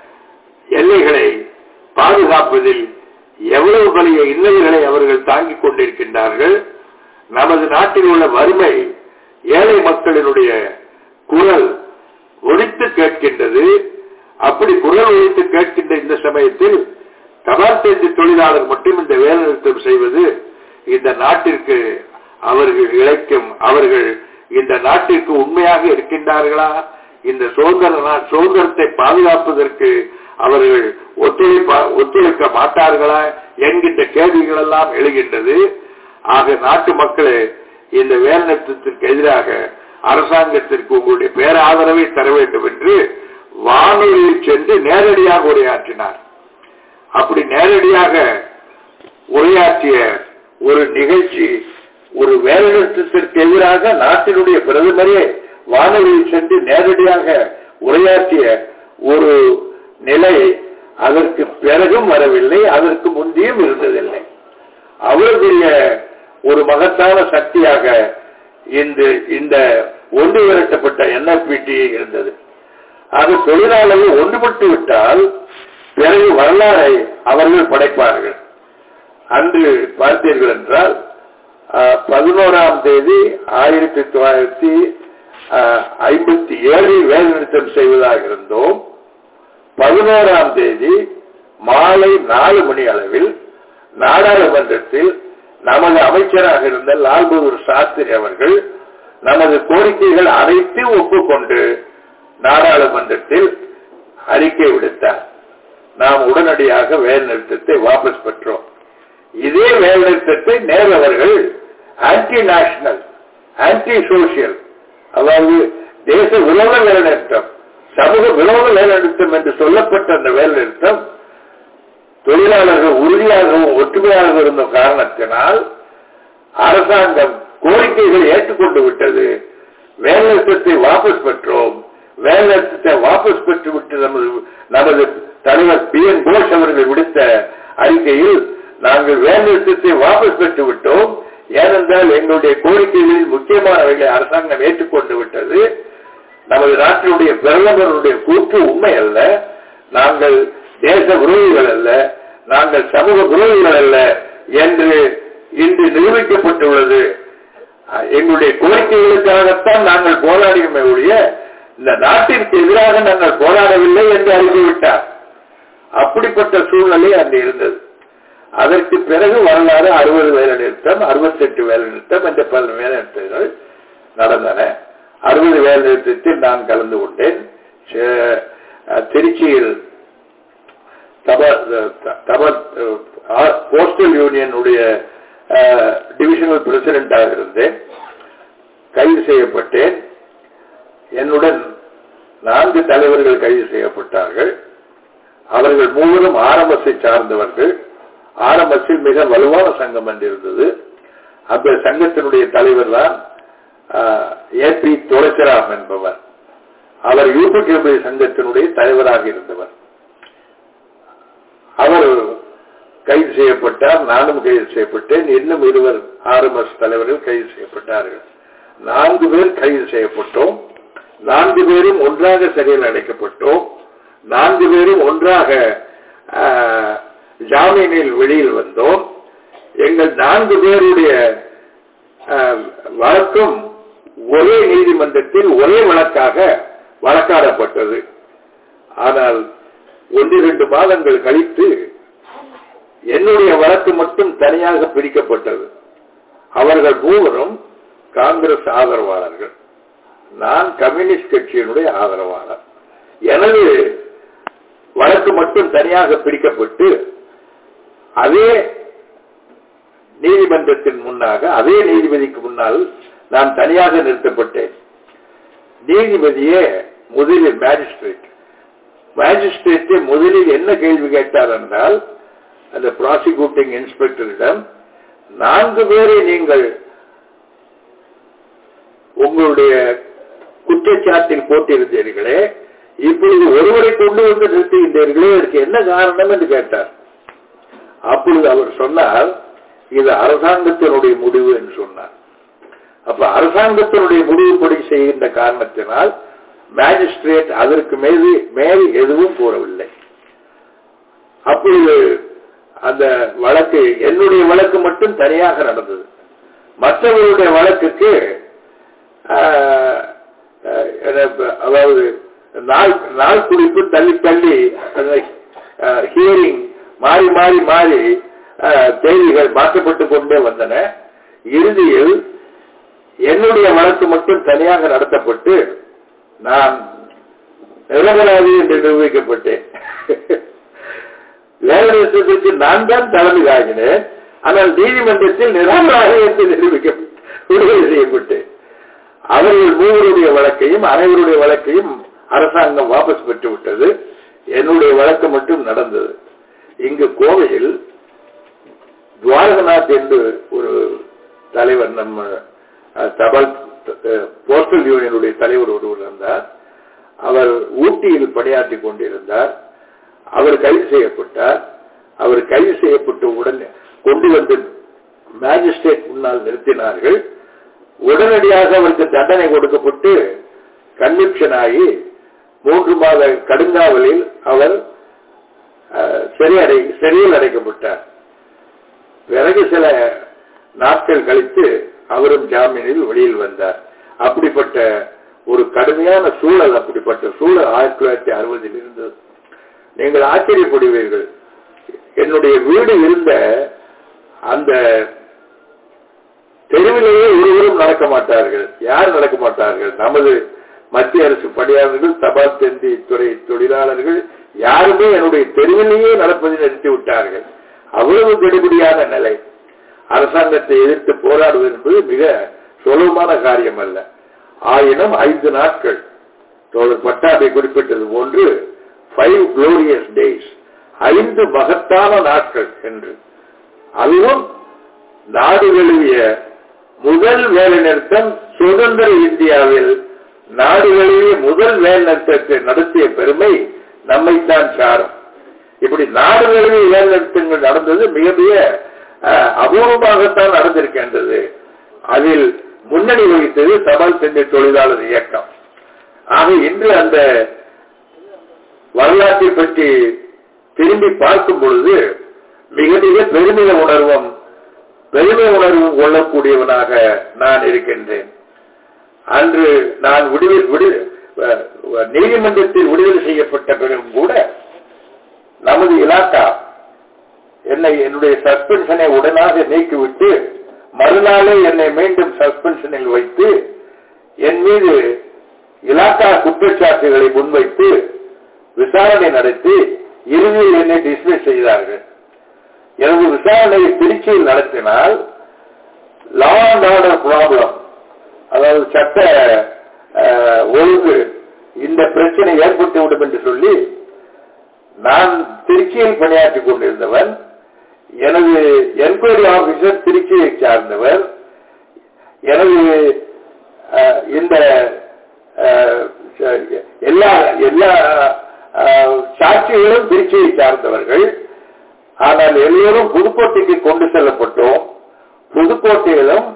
Speaker 1: எல்லைகளை பாதுகாப்பதில் எவ்வளவு பெரிய இன்னல்களை அவர்கள் தாங்கிக் கொண்டிருக்கின்றார்கள் நமது நாட்டில் உள்ள வறுமை ஏழை மக்களினுடைய குரல் ஒழித்து கேட்கின்றது அப்படி குரல் ஒழித்து கேட்கின்ற இந்த சமயத்தில் தபால் செய்தி தொழிலாளர் மட்டும் இந்த வேலைநிறுத்தம் செய்வது இந்த நாட்டிற்கு அவர்கள் இழைக்கும் அவர்கள் இந்த நாட்டிற்கு உண்மையாக இருக்கின்றார்களா இந்த சுதந்திர சுதந்திரத்தை பாதுகாப்பதற்கு அவர்கள் ஒத்துழைப்பா ஒத்துழைக்க மாட்டார்களா என்கின்ற கேள்விகள் எல்லாம் எழுகின்றது ஆக நாட்டு மக்களே இந்த வேலைநிறுத்தத்திற்கு எதிராக அரசாங்கத்திற்கு உங்களுடைய பேராதரவை தர வேண்டும் என்று வானொலியில் சென்று நேரடியாக உரையாற்றினார் அப்படி நேரடியாக உரையாற்றிய ஒரு நிகழ்ச்சி ஒரு வேலைநிறுத்தத்திற்கு எதிராக நாட்டினுடைய பிரதமரே வானொலியில் சென்று நேரடியாக உரையாற்றிய ஒரு நிலை அதற்கு பிறகும் வரவில்லை அதற்கு முந்தையும் இருந்ததில்லை அவ்வளவு பெரிய ஒரு மகத்தான சக்தியாக இந்த இந்த ஒன்று விரட்டப்பட்ட என்எல்பிடி இருந்தது அது தொழிலாளர்கள் ஒன்றுபட்டு விட்டால் பிறகு வரலாறை அவர்கள் படைப்பார்கள் அன்று பார்த்தீர்கள் என்றால் பதினோராம் தேதி ஆயிரத்தி தொள்ளாயிரத்தி ஐம்பத்தி ஏழில் வேலைநிறுத்தம் செய்வதாக இருந்தோம் பதினோராம் தேதி மாலை நாலு மணி அளவில் நாடாளுமன்றத்தில் நமது அமைச்சராக இருந்த லால் பகதூர் சாஸ்திரி அவர்கள் நமது கோரிக்கைகள் அனைத்தும் ஒப்புக்கொண்டு நாடாளுமன்றத்தில் அறிக்கை விடுத்தார் நாம் உடனடியாக வேலைநிறுத்தத்தை வாபஸ் பெற்றோம் இதே வேலைநிறுத்தத்தை நேரு அவர்கள் ஆன்டி நேஷனல் ஆன்டி சோசியல் அதாவது தேச விரோத வேலைநிறுத்தம் சமூக விரோத வேலைநிறுத்தம் என்று சொல்லப்பட்ட அந்த வேலைநிறுத்தம் தொழிலாளர்கள் உறுதியாகவும் ஒற்றுமையாகவும் இருந்த காரணத்தினால் அரசாங்கம் கோரிக்கைகளை ஏற்றுக்கொண்டு விட்டது வேலைநிறுத்தத்தை வாபஸ் பெற்றோம் வேலைநிறுத்தத்தை வாபஸ் பெற்றுவிட்டு நமது நமது தலைவர் பி என் கோஷ் அவர்கள் விடுத்த அறிக்கையில் நாங்கள் வேலைநிறுத்தத்தை வாபஸ் பெற்று விட்டோம் ஏனென்றால் எங்களுடைய கோரிக்கைகளில் முக்கியமானவைகளை அரசாங்கம் ஏற்றுக்கொண்டு விட்டது நமது நாட்டினுடைய பிரதமருடைய கூற்று உண்மை அல்ல நாங்கள் தேச விரோதிகள் அல்ல நாங்கள் சமூக விரோதிகள் அல்ல என்று இன்று நிரூபிக்கப்பட்டுள்ளது எங்களுடைய கோரிக்கைகளுக்காகத்தான் நாங்கள் போராடியுமே ஒழிய இந்த நாட்டிற்கு எதிராக நாங்கள் போராடவில்லை என்று அறிந்துவிட்டார் அப்படிப்பட்ட சூழ்நிலை அங்கு இருந்தது அதற்கு பிறகு வரலாறு அறுபது வேலை நிறுத்தம் அறுபத்தெட்டு வேலை நிறுத்தம் என்ற பல வேலை நிறுத்தங்கள் நடந்தன அறுபது வேலை நிறுத்தத்தில் நான் கலந்து கொண்டேன் திருச்சியில் தபால் போஸ்டல் யூனியனுடைய டிவிஷனல் பிரசிடென்டாக இருந்தேன் கைது செய்யப்பட்டேன் என்னுடன் நான்கு தலைவர்கள் கைது செய்யப்பட்டார்கள் அவர்கள் மூவரும் ஆரம்பத்தை சார்ந்தவர்கள் ஆரம்பத்தில் மிக வலுவான சங்கம் என்று இருந்தது அந்த சங்கத்தினுடைய தலைவர் தான் ஏ பி துளசிராம் என்பவர் அவர் யூபி சங்கத்தினுடைய தலைவராக இருந்தவர் அவர் கைது செய்யப்பட்டார் நானும் கைது செய்யப்பட்டேன் இன்னும் இருவர் ஆர்எம்எஸ் தலைவர்கள் கைது செய்யப்பட்டார்கள் நான்கு பேர் கைது செய்யப்பட்டோம் நான்கு பேரும் ஒன்றாக சிறையில் அடைக்கப்பட்டோம் நான்கு பேரும் ஒன்றாக ஜாமீனில் வெளியில் வந்தோம் எங்கள் நான்கு பேருடைய வழக்கும் ஒரே நீதிமன்றத்தில் ஒரே வழக்காக வழக்காடப்பட்டது ஆனால் ஒன்றிரண்டு மாதங்கள் கழித்து என்னுடைய வழக்கு மட்டும் தனியாக பிரிக்கப்பட்டது அவர்கள் மூவரும் காங்கிரஸ் ஆதரவாளர்கள் நான் கம்யூனிஸ்ட் கட்சியினுடைய ஆதரவாளர் எனது வழக்கு மட்டும் தனியாக பிடிக்கப்பட்டு அதே நீதிமன்றத்தின் முன்னாக அதே நீதிபதிக்கு முன்னால் நான் தனியாக நிறுத்தப்பட்டேன் நீதிபதியே முதலில் மேஜிஸ்ட்ரேட் மேஜிஸ்ட்ரேட்டே முதலில் என்ன கேள்வி கேட்டார் என்றால் அந்த ப்ராசிக்யூட்டிங் இன்ஸ்பெக்டரிடம் நான்கு பேரை நீங்கள் உங்களுடைய குற்றச்சாட்டில் போட்டிருந்தீர்களே இப்பொழுது ஒருவரை கொண்டு வந்து நிறுத்துகின்றீர்களே இதற்கு என்ன காரணம் என்று கேட்டார் அப்பொழுது அவர் சொன்னார் இது அரசாங்கத்தினுடைய முடிவு என்று சொன்னார் அப்ப அரசாங்கத்தினுடைய முடிவுப்படி செய்கின்ற காரணத்தினால் மேஜிஸ்ட்ரேட் அதற்கு மேல் மேல் எதுவும் கூறவில்லை அப்பொழுது அந்த வழக்கு என்னுடைய வழக்கு மட்டும் தனியாக நடந்தது மற்றவர்களுடைய வழக்குக்கு அதாவது நாள் நாள் குறிப்பு தள்ளி தள்ளி ஹியரிங் மாறி மாறி மாறி தேதிகள் மாற்றப்பட்டு கொண்டே வந்தன இறுதியில் என்னுடைய வழக்கு மட்டும் தனியாக நடத்தப்பட்டு நான் நிரபராதி என்று நிரூபிக்கப்பட்டேன் வேலைநிறுத்தத்திற்கு நான் தான் தலைமை ஆகினேன் ஆனால் நீதிமன்றத்தில் நிரபராதி என்று நிரூபிக்கப்பட்டு விடுதலை செய்யப்பட்டேன் அவர்கள் மூவருடைய வழக்கையும் அனைவருடைய வழக்கையும் அரசாங்கம் வாபஸ் பெற்று விட்டது என்னுடைய வழக்கு மட்டும் நடந்தது இங்கு கோவையில் துவாரகநாத் என்று ஒரு தலைவர் நம்ம தபால் போஸ்டல் யூனியனுடைய தலைவர் ஒருவர் இருந்தார் அவர் ஊட்டியில் பணியாற்றி கொண்டிருந்தார் அவர் கைது செய்யப்பட்டார் அவர் கைது செய்யப்பட்ட உடனே கொண்டு வந்து மேஜிஸ்ட்ரேட் முன்னால் நிறுத்தினார்கள் உடனடியாக அவருக்கு தண்டனை கொடுக்கப்பட்டு கன்விக்ஷன் ஆகி மூன்று மாத கடுங்காவலில் அவர் சிறையடை சிறையில் அடைக்கப்பட்டார் பிறகு சில நாட்கள் கழித்து அவரும் ஜாமீனில் வெளியில் வந்தார் அப்படிப்பட்ட ஒரு கடுமையான சூழல் அப்படிப்பட்ட சூழல் ஆயிரத்தி தொள்ளாயிரத்தி அறுபதில் இருந்தது நீங்கள் ஆச்சரியப்படுவீர்கள் என்னுடைய வீடு இருந்த அந்த தெருவிலேயே ஒருவரும் நடக்க மாட்டார்கள் யார் நடக்க மாட்டார்கள் நமது மத்திய அரசு பணியாளர்கள் தபால் தந்தி துறை தொழிலாளர்கள் யாருமே என்னுடைய தெருவிலேயே நடப்பதை நிறுத்தி விட்டார்கள் அவ்வளவு கெடுபடியான நிலை அரசாங்கத்தை எதிர்த்து போராடுவது என்பது மிக சுலபமான காரியம் அல்ல ஆயினும் ஐந்து நாட்கள் தோழர் பட்டாபை குறிப்பிட்டது ஒன்று ஃபைவ் குளோரியஸ் டேஸ் ஐந்து மகத்தான நாட்கள் என்று அதுவும் நாடு தழுவிய முதல் வேலை நிறுத்தம் சுதந்திர இந்தியாவில் நாடு தழுவிய முதல் வேலை நிறுத்தத்தை நடத்திய பெருமை நம்மைத்தான் சாரும் இப்படி நாடு தழுவிய வேலை நிறுத்தங்கள் நடந்தது மிக மிக அபூர்வமாகத்தான் நடந்திருக்கின்றது அதில் முன்னணி வகித்தது தபால் சென்னை தொழிலாளர் இயக்கம் ஆக இன்று அந்த வரலாற்றை பற்றி திரும்பி பார்க்கும் பொழுது மிக மிக பெருமித உணர்வும் பெருமை உணர்வும் கொள்ளக்கூடியவனாக நான் இருக்கின்றேன் அன்று நான் விடுதல் விடு நீதிமன்றத்தில் விடுதலை செய்யப்பட்ட பிறகும் கூட நமது இலாக்கா என்னை என்னுடைய சஸ்பென்ஷனை உடனாக நீக்கிவிட்டு மறுநாளே என்னை மீண்டும் சஸ்பென்ஷனில் வைத்து என் மீது இலாக்கா குற்றச்சாட்டுகளை முன்வைத்து விசாரணை நடத்தி இறுதியில் என்னை டிஸ்மிஸ் செய்தார்கள் எனது விசாரணையை திருச்சியில் நடத்தினால் லா அண்ட் ஆர்டர் ப்ராப்ளம் அதாவது சட்ட ஒழுங்கு இந்த பிரச்சனை ஏற்பட்டுவிடும் என்று சொல்லி நான் திருச்சியில் பணியாற்றிக் கொண்டிருந்தவன் எனது என்கொயரி ஆபீசர் திருச்சியை சார்ந்தவர் எனது இந்த எல்லா எல்லா சாட்சிகளும் திருச்சியை சார்ந்தவர்கள் ஆனால் எல்லோரும் புதுக்கோட்டைக்கு கொண்டு செல்லப்பட்டோம் புதுக்கோட்டையிலும்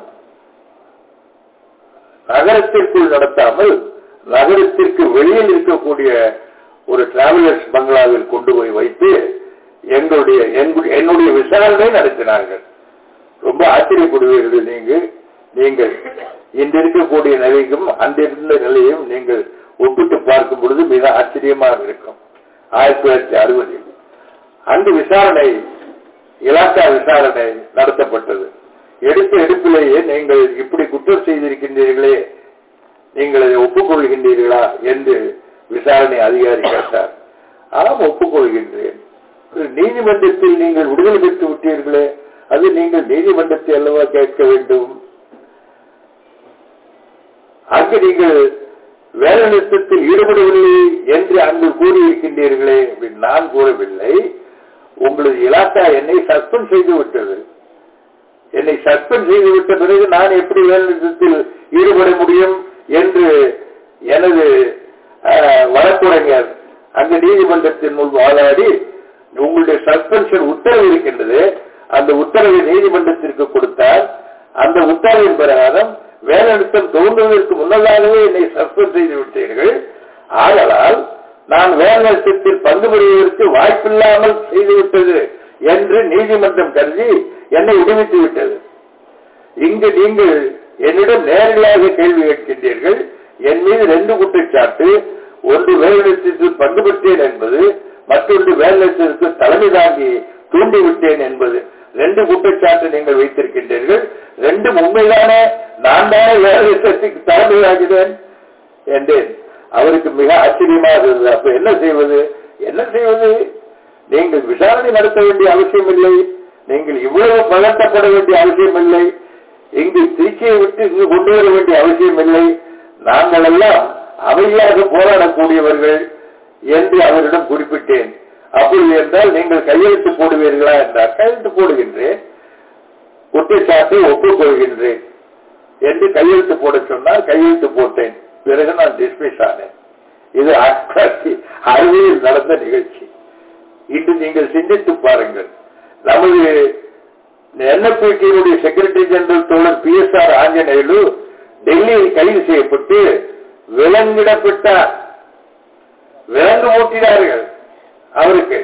Speaker 1: நகரத்திற்குள் நடத்தாமல் நகரத்திற்கு வெளியில் இருக்கக்கூடிய ஒரு டிராவலர்ஸ் பங்களாவில் கொண்டு போய் வைத்து எங்களுடைய என்னுடைய விசாரணை நடத்தினார்கள் ரொம்ப ஆச்சரியப்படுவீர்கள் நீங்க நீங்கள் இன்று இருக்கக்கூடிய நிலைக்கும் அன்றிருந்த நிலையும் நீங்கள் ஒப்பிட்டு பார்க்கும் பொழுது மிக ஆச்சரியமாக இருக்கும் ஆயிரத்தி தொள்ளாயிரத்தி அறுபதில் அந்த விசாரணை இலாக்கா விசாரணை நடத்தப்பட்டது எடுத்த எடுப்பிலேயே நீங்கள் இப்படி குற்றம் செய்திருக்கின்றீர்களே நீங்கள் அதை ஒப்புக்கொள்கின்றீர்களா என்று விசாரணை அதிகாரி கேட்டார் ஆம் ஒப்புக்கொள்கின்றேன் நீதிமன்றத்தில் நீங்கள் விடுதலை பெற்று விட்டீர்களே அது நீங்கள் நீதிமன்றத்தை அல்லவா கேட்க வேண்டும் அங்கு நீங்கள் வேலை நிறுத்தத்தில் ஈடுபடவில்லை என்று அங்கு கூறியிருக்கின்றீர்களே அப்படின்னு நான் கூறவில்லை உங்களது இலாக்கா என்னை சஸ்பெண்ட் செய்து விட்டது என்னை சஸ்பெண்ட் செய்து விட்ட பிறகு நான் எப்படி வேலை நிறுத்தத்தில் ஈடுபட முடியும் என்று எனது அஹ், வழக்குரைஞர் அந்த நீதிமன்றத்தின் முன் வாதாடி உங்களுடைய சஸ்பென்ஷன் உத்தரவு இருக்கின்றது அந்த உத்தரவை நீதிமன்றத்திற்கு கொடுத்தால் அந்த உத்தரவின் பிரகாரம் வேலை நிறுத்தம் துவங்குவதற்கு முன்னதாகவே என்னை சஸ்பெண்ட் செய்து விட்டீர்கள் ஆதலால் நான் வேலை நிறுத்தத்தில் பங்கு பெறுவதற்கு வாய்ப்பில்லாமல் செய்துவிட்டது என்று நீதிமன்றம் கருதி என்னை விடுவித்து விட்டது இங்கு நீங்கள் என்னிடம் நேரடியாக கேள்வி கேட்கின்றீர்கள் என் மீது ரெண்டு குற்றச்சாட்டு ஒன்று வேலைநிறுத்தத்தில் பங்கு பெற்றேன் என்பது மற்றொன்று வேலைநிறுத்தத்திற்கு தலைமை தாங்கி தூண்டிவிட்டேன் என்பது ரெண்டு குற்றச்சாட்டு நீங்கள் வைத்திருக்கின்றீர்கள் ரெண்டு உண்மைதானே நான் தானே வேலைநிறுத்தத்துக்கு தலைமையாகிறேன் என்றேன் அவருக்கு மிக ஆச்சரியமாக இருந்தது அப்ப என்ன செய்வது என்ன செய்வது நீங்கள் விசாரணை நடத்த வேண்டிய அவசியம் இல்லை நீங்கள் இவ்வளவு பதட்டப்பட வேண்டிய அவசியம் இல்லை இங்கு திருச்சியை விட்டு இங்கு கொண்டு வர வேண்டிய அவசியம் இல்லை நாங்கள் எல்லாம் அமைதியாக போராடக்கூடியவர்கள் என்று அவரிடம் குறிப்பிட்டேன் அப்படி என்றால் நீங்கள் கையெழுத்து போடுவீர்களா என்றார் கையெழுத்து போடுகின்றேன் குற்றச்சாட்டை ஒப்புக்கொள்கின்றேன் என்று கையெழுத்து போட சொன்னார் கையெழுத்து போட்டேன் பிறகு நான் டிஸ்மிஸ் ஆனேன் இது ஆயிரத்தி அறுபதில் நடந்த நிகழ்ச்சி இன்று நீங்கள் சிந்தித்து பாருங்கள் நமது என்எப்பிடியுடைய செக்ரட்டரி ஜெனரல் தோழர் பி எஸ் ஆர் ஆஞ்சநேயலு டெல்லியில் கைது செய்யப்பட்டு விலங்கிடப்பட்டார் விலங்கு மூட்டினார்கள் அவருக்கு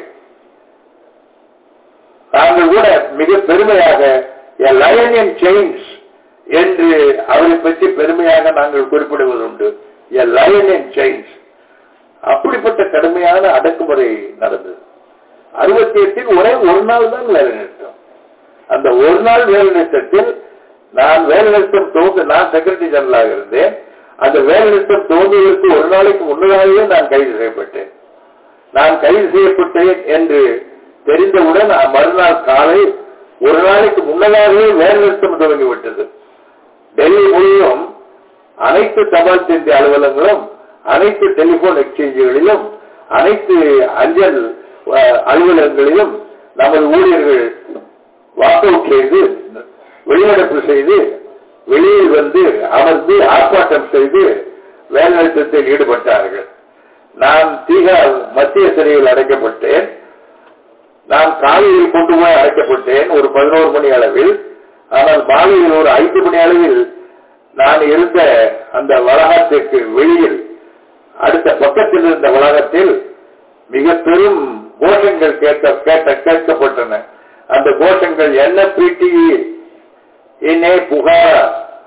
Speaker 1: தாங்கள் கூட மிக பெருமையாக எ லயன் இன் செயின்ஸ் என்று அவரை பற்றி பெருமையாக நாங்கள் குறிப்பிடுவதுண்டு எ லயன் இன் செயின்ஸ் அப்படிப்பட்ட கடுமையான அடக்குமுறை நடந்தது அறுபத்தி எட்டில் ஒரே ஒரு நாள் தான் வேலை நிறுத்தம் அந்த ஒரு நாள் வேலை நிறுத்தத்தில் நான் வேலை நிறுத்தம் துவங்க நான் செக்ரட்டரி ஜெனரலாக இருந்தேன் அந்த வேலை நிறுத்தம் துவங்குவதற்கு ஒரு நாளைக்கு முன்னதாகவே நான் கைது செய்யப்பட்டேன் நான் கைது செய்யப்பட்டேன் என்று தெரிந்தவுடன் அ- மறுநாள் காலை ஒரு நாளைக்கு முன்னதாகவே வேலை நிறுத்தம் துவங்கிவிட்டது டெல்லி முழுவதும் அனைத்து தபால் தந்தி அலுவலகங்களும் அனைத்து டெலிபோன் எக்ஸ்சேஞ்சுகளிலும் அனைத்து அஞ்சல் அஹ், அலுவலகங்களிலும் நமது ஊழியர்கள் வாக் அவுட் செய்து வெளிநடப்பு செய்து வெளியில் வந்து அமர்ந்து ஆர்ப்பாட்டம் செய்து வேலைநிறுத்தத்தில் ஈடுபட்டார்கள் நான் தீகார் மத்திய சிறையில் அடைக்கப்பட்டேன் நான் காலையில் கொண்டு போய் அடைக்கப்பட்டேன் ஒரு பதினோரு மணி அளவில் ஆனால் மாலையில் ஒரு ஐந்து மணி அளவில் நான் இருந்த அந்த வளாகத்திற்கு வெளியில் அடுத்த பக்கத்தில் இருந்த வளாகத்தில் மிக பெரும் கோஷங்கள் கேட்க கேட்ட கேட்கப்பட்டன அந்த கோஷங்கள் என்ன பிடி இன்னே புகாரா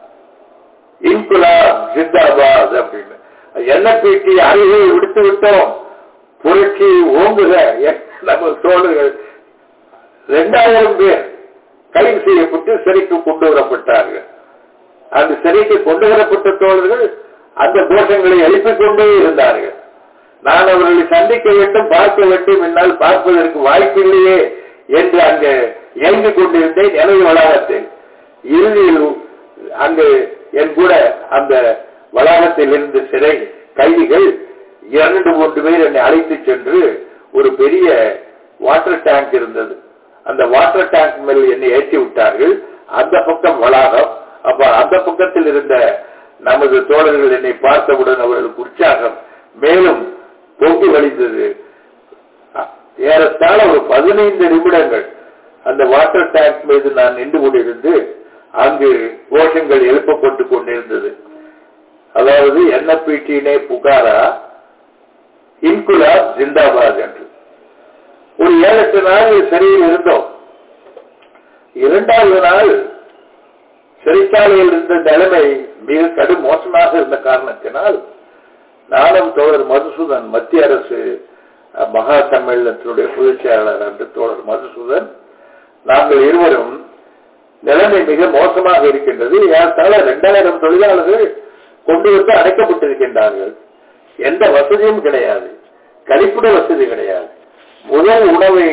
Speaker 1: இன்குலாப் ஜிந்தாபாத் அப்படின்னு என்ன பிடி அறிவை விடுத்து விட்டோம் புரட்சி ஓங்குக என் நம்ம தோழர்கள் இரண்டாயிரம் பேர் கைது செய்யப்பட்டு சிறைக்கு கொண்டு வரப்பட்டார்கள் அந்த சிறைக்கு கொண்டு வரப்பட்ட தோழர்கள் அந்த கோஷங்களை எழுப்பிக் கொண்டே இருந்தார்கள் நான் அவர்களை சந்திக்க வேண்டும் பார்க்க வேண்டும் என்னால் பார்ப்பதற்கு வாய்ப்பில்லையே என்று அங்கு இயங்கிக் கொண்டிருந்தேன் எனது வளாகத்தில் இறுதியில் அங்கு என் கூட அந்த வளாகத்தில் இருந்த சிறை கைதிகள் இரண்டு மூன்று பேர் என்னை அழைத்து சென்று ஒரு பெரிய வாட்டர் டேங்க் இருந்தது அந்த வாட்டர் டேங்க் மேல் என்னை ஏற்றி விட்டார்கள் அந்த பக்கம் வளாகம் அப்ப அந்த பக்கத்தில் இருந்த நமது தோழர்கள் என்னை பார்த்தவுடன் அவர்களுக்கு உற்சாகம் மேலும் பொங்கி வழிந்தது ஏறத்தாழ ஒரு பதினைந்து நிமிடங்கள் அந்த வாட்டர் டேங்க் மீது நான் நின்று கொண்டிருந்து அங்கு கோஷங்கள் எழுப்பப்பட்டு கொண்டிருந்தது அதாவது என்எப்பிடினே புகாரா இன்குலாப் ஜிந்தாபாத் என்று ஒரு ஏழு எட்டு நாள் சிறையில் இருந்தோம் இரண்டாவது நாள் சிறைச்சாலையில் இருந்த நிலைமை மிக கடும் மோசமாக இருந்த காரணத்தினால் நானும் தோழர் மதுசூதன் மத்திய அரசு அஹ், மகா சம்மேளனத்தினுடைய பொதுச் செயலாளர் என்று தோழர் மதுசூதன் நாங்கள் இருவரும் நிலைமை மிக மோசமாக இருக்கின்றது ஏறத்தாழ இரண்டாயிரம் தொழிலாளர்கள் கொண்டு வந்து அடைக்கப்பட்டிருக்கின்றார்கள் எந்த வசதியும் கிடையாது கழிப்பிட வசதி கிடையாது முதல் உணவை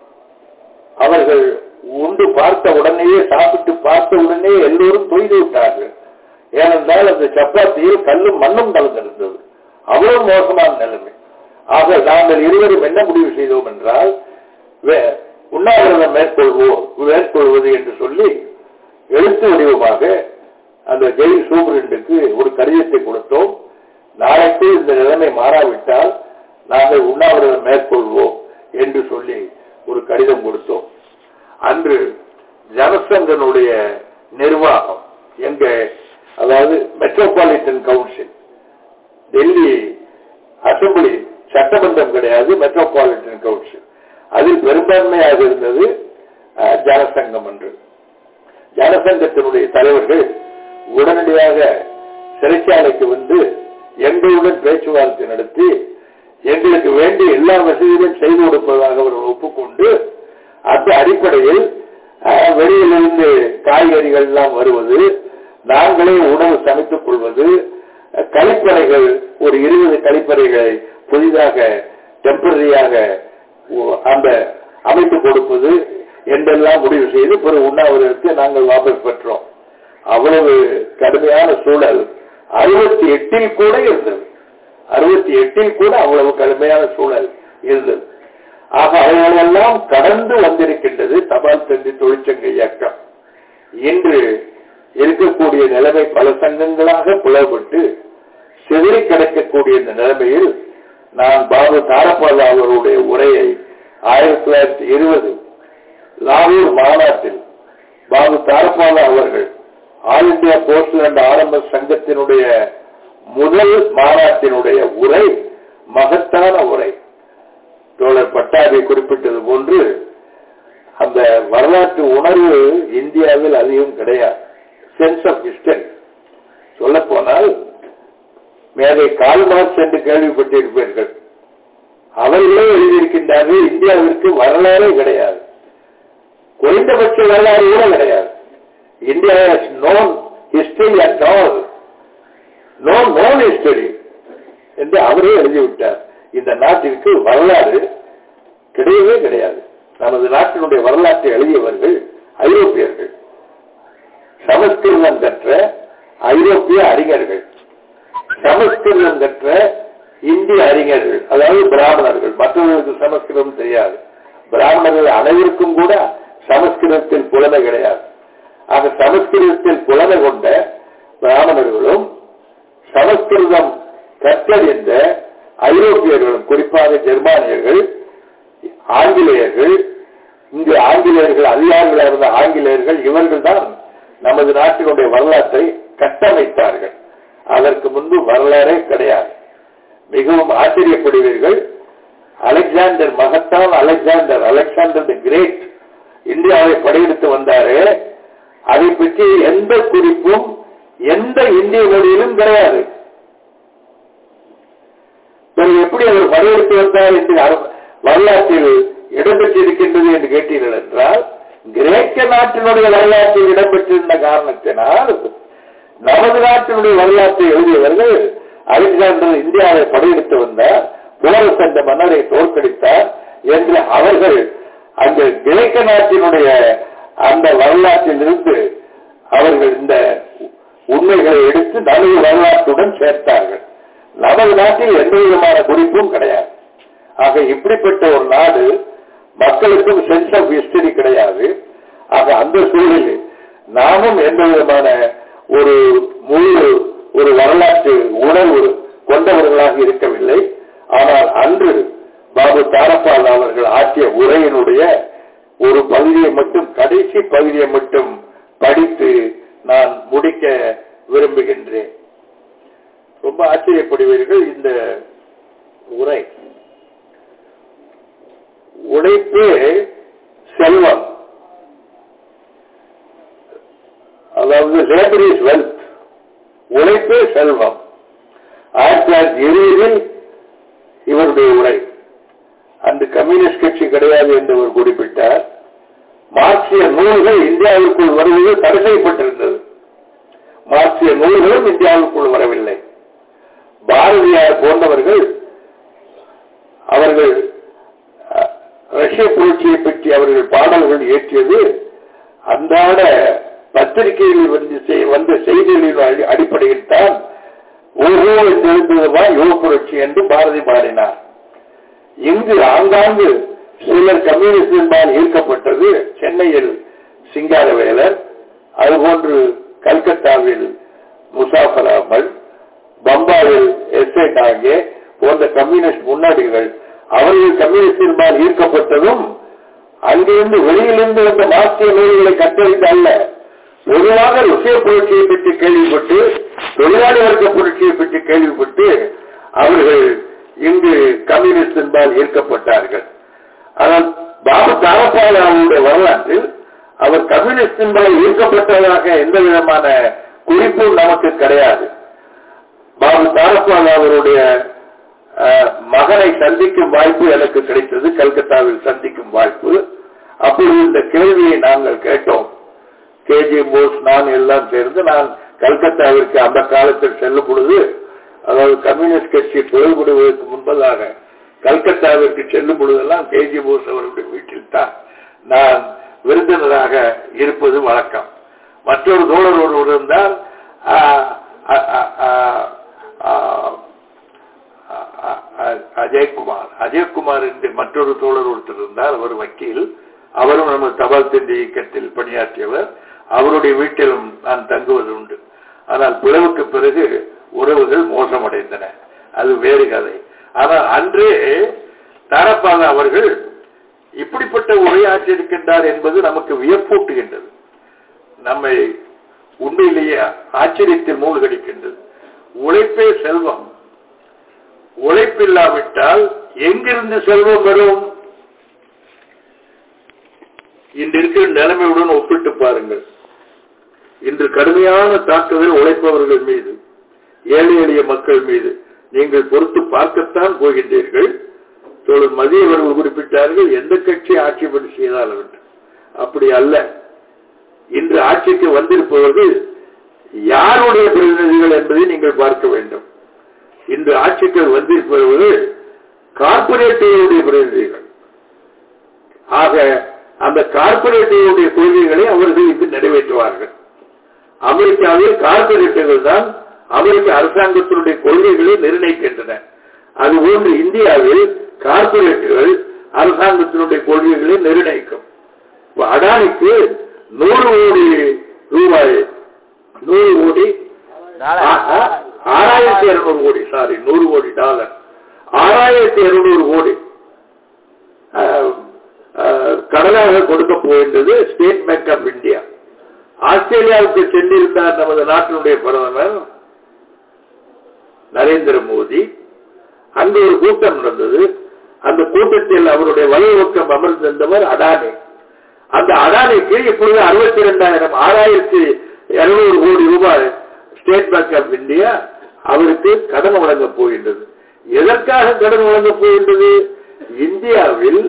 Speaker 1: அவர்கள் உண்டு பார்த்த உடனேயே சாப்பிட்டு பார்த்த உடனே எல்லோரும் தொய்து விட்டார்கள் ஏனென்றால் அந்த சப்பாத்தியில் கல்லும் மண்ணும் கலந்திருந்தது அவ்வளவு மோசமான நிலைமை ஆக நாங்கள் இருவரும் என்ன முடிவு செய்தோம் என்றால் வே- உண்ணாவிரதம் மேற்கொள்வோம் மேற்கொள்வது என்று சொல்லி எழுத்து வடிவமாக அந்த ஜெயில் சூப்பரண்டுக்கு ஒரு கடிதத்தை கொடுத்தோம் நாளைக்கு இந்த நிலைமை மாறாவிட்டால் நாங்கள் உண்ணாவிரதம் மேற்கொள்வோம் என்று சொல்லி ஒரு கடிதம் கொடுத்தோம் அன்று ஜனசங்கனுடைய நிர்வாகம் எங்க அதாவது மெட்ரோபாலிட்டன் கவுன்சில் டெல்லி அசம்பிளி சட்டமன்றம் கிடையாது மெட்ரோபாலிட்டன் கவுன்சில் அதில் பெரும்பான்மையாக இருந்தது அஹ், ஜனசங்கம் என்று ஜனசங்கத்தினுடைய தலைவர்கள் உடனடியாக சிறைச்சாலைக்கு வந்து எங்களுடன் பேச்சுவார்த்தை நடத்தி எங்களுக்கு வேண்டிய எல்லா வசதிகளையும் செய்து கொடுப்பதாக அவர்கள் ஒப்புக்கொண்டு அந்த அடிப்படையில் அஹ், வெளியிலிருந்து காய்கறிகள் எல்லாம் வருவது நாங்களே உணவு சமைத்துக் கொள்வது அஹ், கழிப்பறைகள் ஒரு இருபது கழிப்பறைகளை புதிதாக டெம்பரரியாக அந்த அமைத்து கொடுப்பது என்றெல்லாம் முடிவு செய்து பிறகு உண்ணாவிரதத்தை நாங்கள் வாபஸ் பெற்றோம் அவ்வளவு கடுமையான சூழல் அறுபத்தி எட்டில் கூட இருந்தது அறுபத்தி எட்டில் கூட அவ்வளவு கடுமையான சூழல் இருந்தது ஆக அவைகளெல்லாம் கடந்து வந்திருக்கின்றது தபால் தந்தி தொழிற்சங்க இயக்கம் இன்று இருக்கக்கூடிய நிலைமை பல சங்கங்களாக பிளவுபட்டு சிதறி கிடக்கக்கூடிய இந்த நிலைமையில் நான் பாபு தாரபால் அவருடைய உரையை ஆயிரத்தி தொள்ளாயிரத்தி இருபது லாகூர் மாநாட்டில் பாபு தாரபால் அவர்கள் ஆல் இந்தியா போஸ்டல் அண்ட் ஆரம்ப சங்கத்தினுடைய முதல் மாநாட்டினுடைய உரை மகத்தான உரை தோழர் பட்டாபி குறிப்பிட்டது போன்று அந்த வரலாற்று உணர்வு இந்தியாவில் அதிகம் கிடையாது சென்ஸ் ஆஃப் ஹிஸ்டரி சொல்ல போனால் மேலே கால் மார்க்ஸ் என்று கேள்விப்பட்டிருப்பீர்கள் அவர்களே எழுதியிருக்கின்றார்கள் இந்தியாவிற்கு வரலாறே கிடையாது குறைந்தபட்ச வரலாறு கூட கிடையாது India known history at all no known history என்று அவரே எழுதிவிட்டார் இந்த நாட்டிற்கு வரலாறு கிடையவே கிடையாது நமது நாட்டினுடைய வரலாற்றை எழுதியவர்கள் ஐரோப்பியர்கள் சமஸ்கிருதம் கற்ற ஐரோப்பிய அறிஞர்கள் சமஸ்கிருதம் கற்ற இந்திய அறிஞர்கள் அதாவது பிராமணர்கள் மற்றவர்களுக்கு சமஸ்கிருதம் தெரியாது பிராமணர்கள் அனைவருக்கும் கூட சமஸ்கிருதத்தில் புலமை கிடையாது ஆக சமஸ்கிருதத்தில் புலமை கொண்ட பிராமணர்களும் சமஸ்கிருதம் கற்றறிந்த ஐரோப்பியர்களும் குறிப்பாக ஜெர்மானியர்கள் ஆங்கிலேயர்கள் இங்கு ஆங்கிலேயர்கள் அதிகாரிகளாக இருந்த ஆங்கிலேயர்கள் இவர்கள் தான் நமது நாட்டினுடைய வரலாற்றை கட்டமைத்தார்கள் அதற்கு முன்பு வரலாறே கிடையாது மிகவும் ஆச்சரியப்படுவீர்கள் அலெக்சாண்டர் மகத்தான் அலெக்சாண்டர் அலெக்சாண்டர் தி கிரேட் இந்தியாவை படையெடுத்து வந்தாரே அதை பற்றி எந்த குறிப்பும் எந்த இந்திய மொழியிலும் கிடையாது பிறகு எப்படி அவர் படையெடுத்து வந்தார் என்று அர- வரலாற்றில் இடம்பெற்றிருக்கின்றது என்று கேட்டீர்கள் என்றால் கிரேக்க நாட்டினுடைய வரலாற்றில் இடம்பெற்றிருந்த காரணத்தினால் நமது நாட்டினுடைய வரலாற்றை எழுதியவர்கள் அலெக்சாண்டர் இந்தியாவை படையெடுத்து வந்தார் போரஸ் என்ற மன்னரை தோற்கடித்தார் என்று அவர்கள் அந்த கிரேக்க நாட்டினுடைய அந்த வரலாற்றிலிருந்து அவர்கள் இந்த உண்மைகளை எடுத்து நமது வரலாற்றுடன் சேர்த்தார்கள் நமது நாட்டில் எந்த விதமான குறிப்பும் கிடையாது ஆக இப்படிப்பட்ட ஒரு நாடு மக்களுக்கும் சென்ஸ் ஆஃப் ஹிஸ்டரி கிடையாது ஆக அந்த சூழலில் நாமும் எந்த விதமான ஒரு முழு ஒரு வரலாற்று உணர்வு கொண்டவர்களாக இருக்கவில்லை ஆனால் அன்று பாபு தாரப்பால் அவர்கள் ஆற்றிய உரையினுடைய ஒரு பகுதியை மட்டும் கடைசி பகுதியை மட்டும் படித்து நான் முடிக்க விரும்புகின்றேன் ரொம்ப ஆச்சரியப்படுவீர்கள் இந்த உரை உழைப்பே செல்வம் அதாவது லேபர் இஸ் வெல்த் உழைப்பே செல்வம் ஆயிரத்தி தொள்ளாயிரத்தி இருபதில் இவருடைய உரை அந்த கம்யூனிஸ்ட் கட்சி கிடையாது என்று அவர் குறிப்பிட்டார் மார்க்சிய நூல்கள் இந்தியாவிற்குள் வருவது தடை செய்யப்பட்டிருந்தது மார்க்சிய நூல்களும் இந்தியாவுக்குள் வரவில்லை பாரதியார் போன்றவர்கள் அவர்கள் அஹ், ரஷ்ய புரட்சியை பற்றி அவர்கள் பாடல்கள் இயற்றியது அன்றாட பத்திரிகைகளில் வந்து செய்- வந்த செய்திகளின் அடி- அடிப்படையில் தான் ஓஹோ என்றிருந்ததுமா யுவ புரட்சி என்று பாரதி பாடினார் இங்கு ஆங்காங்கு சிலர் கம்யூனிஸ்டின்பால் ஈர்க்கப்பட்டது சென்னையில் சிங்காரவேலர் அதுபோன்று கல்கத்தாவில் முசாஃபர் அஹ்மத் பம்பாயில் எஸ் ஏ டாங்கே போன்ற கம்யூனிஸ்ட் முன்னோடிகள் அவர்கள் கம்யூனிஸ்டின்பால் ஈர்க்கப்பட்டதும் அங்கிருந்து வெளியிலிருந்து வந்த மார்க்சிய நூல்களை கற்றறிந்த அல்ல பொதுவாக ருசிய புரட்சியை பற்றி கேள்விப்பட்டு தொழிலாளி வர்க்க புரட்சியை பற்றி கேள்விப்பட்டு அவர்கள் இங்கு கம்யூனிஸ்ட் என்பால் ஈர்க்கப்பட்டார்கள் ஆனால் பாபு தாரப்பால் அவருடைய வரலாற்றில் அவர் கம்யூனிஸ்ட் என்பால் ஈர்க்கப்பட்டதாக எந்த விதமான குறிப்பும் நமக்கு கிடையாது பாபு தாரப்பால் அவருடைய அஹ், மகனை சந்திக்கும் வாய்ப்பு எனக்கு கிடைத்தது கல்கத்தாவில் சந்திக்கும் வாய்ப்பு அப்பொழுது இந்த கேள்வியை நாங்கள் கேட்டோம் கேஜி போஸ் நான் எல்லாம் சேர்ந்து நான் கல்கத்தாவிற்கு அந்த காலத்தில் செல்லும் பொழுது அதாவது கம்யூனிஸ்ட் கட்சி பிளவுபடுவதற்கு முன்பதாக கல்கத்தாவிற்கு செல்லும் பொழுதெல்லாம் கேஜி போஸ் அவருடைய வீட்டில் தான் நான் விருந்தினராக இருப்பது வழக்கம் மற்றொரு தோழர் ஒருவர் இருந்தால் ஆ, ஆ, ஆ, ஆ, ஆ, அ- அ- அஜய்குமார் அஜய்குமார் என்று மற்றொரு தோழர் ஒருத்தர் இருந்தார் அவர் வக்கீல் அவரும் நம்ம தபால் தந்தி இயக்கத்தில் பணியாற்றியவர் அவருடைய வீட்டிலும் நான் தங்குவது உண்டு ஆனால் பிளவுக்கு பிறகு உறவுகள் மோசமடைந்தன அது வேறு கதை ஆனால் அன்றே தாரப்பாக அவர்கள் இப்படிப்பட்ட உரையாற்றியிருக்கின்றார் என்பது நமக்கு வியப்பூட்டுகின்றது நம்மை உண்மையிலேயே ஆச்சரியத்தில் மூழ்கடிக்கின்றது உழைப்பே செல்வம் உழைப்பில்லாவிட்டால் எங்கிருந்து செல்வம் வரும் இன்று இருக்கிற நிலைமையுடன் ஒப்பிட்டு பாருங்கள் இன்று கடுமையான தாக்குதல் உழைப்பவர்கள் மீது ஏழை எளிய மக்கள் மீது நீங்கள் பொறுத்து பார்க்கத்தான் போகின்றீர்கள் தோழர் மதிய அவர்கள் குறிப்பிட்டார்கள் எந்த கட்சி ஆட்சி பணி செய்தாலும் என்று அப்படி அல்ல இன்று ஆட்சிக்கு வந்திருப்பவர்கள் யாருடைய பிரதிநிதிகள் என்பதை நீங்கள் பார்க்க வேண்டும் இன்று ஆட்சிக்கு வந்திருப்பவர்கள் கார்பரேட்டுடைய பிரதிநிதிகள் ஆக அந்த கார்பரேட்டுடைய கொள்கைகளை அவர்கள் இங்கு நிறைவேற்றுவார்கள் அமெரிக்காவில் கார்பரேட்டுகள் தான் அமெரிக்க அரசாங்கத்தினுடைய கொள்கைகளை நிர்ணயிக்கின்றன அதுபோன்று இந்தியாவில் கார்பரேட்டுகள் அரசாங்கத்தினுடைய கொள்கைகளை நிர்ணயிக்கும் இப்ப அடானிக்கு நூறு கோடி ரூபாய் நூறு கோடி ஆ- ஆ- ஆறாயிரத்தி இருநூறு கோடி சாரி நூறு கோடி டாலர் ஆறாயிரத்தி இருநூறு கோடி ஆஹ், ஆஹ், கடனாக கொடுக்க போகின்றது ஸ்டேட் பேங்க் ஆஃப் இந்தியா ஆஸ்திரேலியாவுக்கு சென்றிருந்தார் நமது நாட்டினுடைய பிரதமர் நரேந்திர மோடி அங்கு ஒரு கூட்டம் நடந்தது அந்த கூட்டத்தில் அவருடைய வலுவக்கம் அமர்ந்திருந்தவர் அடானி அந்த அடானிக்கு இப்பொழுது அறுபத்தி ரெண்டாயிரம் ஆறாயிரத்தி இருநூறு கோடி ரூபாய் ஸ்டேட் பேங்க் ஆஃப் இந்தியா அவருக்கு கடன் வழங்கப் போகின்றது எதற்காக கடன் வழங்கப் போகின்றது இந்தியாவில்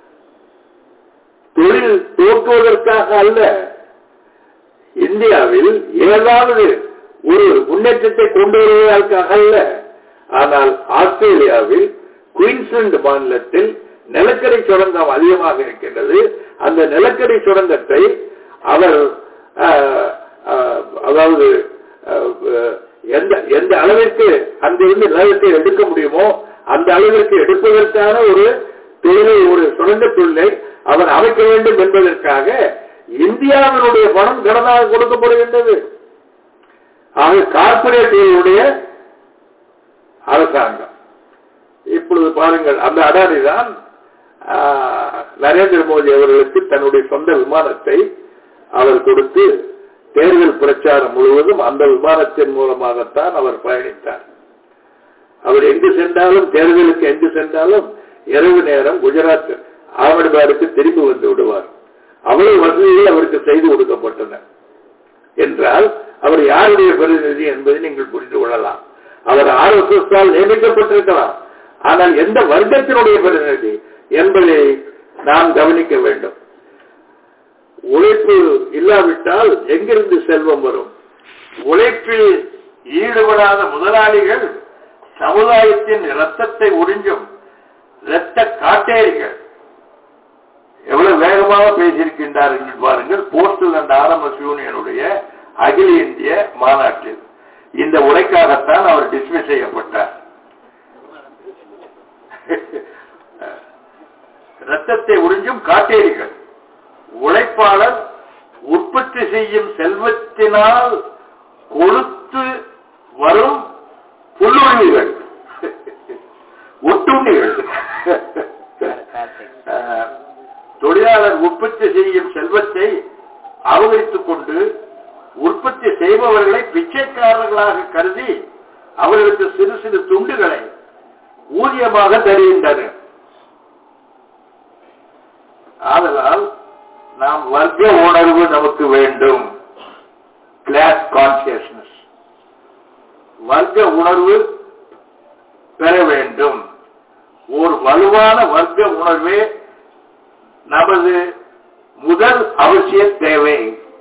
Speaker 1: தொழில் துவக்குவதற்காக அல்ல இந்தியாவில் ஏதாவது ஒரு முன்னேற்றத்தை கொண்டு வருவதற்காக அல்ல ஆனால் ஆஸ்திரேலியாவில் குயின்ஸ்லாந்து மாநிலத்தில் நிலக்கரி சுரங்கம் அதிகமாக இருக்கின்றது அந்த நிலக்கரி சுரங்கத்தை அவர் ஆஹ், ஆஹ், அதாவது ஆஹ், எந்த எந்த அளவிற்கு அங்கிருந்து நிலத்தை எடுக்க முடியுமோ அந்த அளவிற்கு எடுப்பதற்கான ஒரு தொழிலை ஒரு சுரங்க தொழிலை அவர் அமைக்க வேண்டும் என்பதற்காக இந்தியாவினுடைய பணம் கடனாக கொடுக்கப்படுகின்றது ஆக கார்பரேட்டுகளுடைய அரசாங்கம் இப்பொழுது பாருங்கள் அந்த அடானி தான் ஆஹ், நரேந்திர மோடி அவர்களுக்கு தன்னுடைய சொந்த விமானத்தை அவர் கொடுத்து தேர்தல் பிரச்சாரம் முழுவதும் அந்த விமானத்தின் மூலமாகத்தான் அவர் பயணித்தார் அவர் எங்கு சென்றாலும் தேர்தலுக்கு எங்கு சென்றாலும் இரவு நேரம் குஜராத் அகமதாபாத்துக்கு திரும்பி வந்து விடுவார் அவ்வளவு வசதிகள் அவருக்கு செய்து கொடுக்கப்பட்டன என்றால் அவர் யாருடைய பிரதிநிதி என்பதை நீங்கள் புரிந்து கொள்ளலாம் அவர் ஆர்எஸ்எஸ் நியமிக்கப்பட்டிருக்கலாம் ஆனால் எந்த வர்க்கத்தினுடைய பிரதிநிதி என்பதை நாம் கவனிக்க வேண்டும் உழைப்பு இல்லாவிட்டால் எங்கிருந்து செல்வம் வரும் உழைப்பில் ஈடுபடாத முதலாளிகள் சமுதாயத்தின் இரத்தத்தை உறிஞ்சும் இரத்த காட்டேரிகள் எவ்வளவு வேகமாக பேசியிருக்கின்றார்கள் பாருங்கள் போஸ்டல் அண்ட் ஆர்எம்எஸ் யூனியனுடைய அகில இந்திய மாநாட்டில் இந்த உரைக்காகத்தான் அவர் டிஸ்மிஸ் செய்யப்பட்டார் ரத்தத்தை உறிஞ்சும் காட்டேரிகள் உழைப்பாளர் உற்பத்தி செய்யும் செல்வத்தினால் கொழுத்து வரும் புல்லுண்ணிகள் ஒட்டுண்ணிகள் அஹ், தொழிலாளர் உற்பத்தி செய்யும் செல்வத்தை அபகரித்துக் கொண்டு உற்பத்தி செய்பவர்களை பிச்சைக்காரர்களாக கருதி அவர்களுக்கு சிறு சிறு துண்டுகளை ஊதியமாக தருகின்றனர் ஆதலால் நாம் வர்க்க உணர்வு நமக்கு வேண்டும் கிளாஸ் கான்சியஸ்னஸ் வர்க்க உணர்வு பெற வேண்டும் ஒரு வலுவான வர்க்க உணர்வே நமது முதல் அவசிய தேவை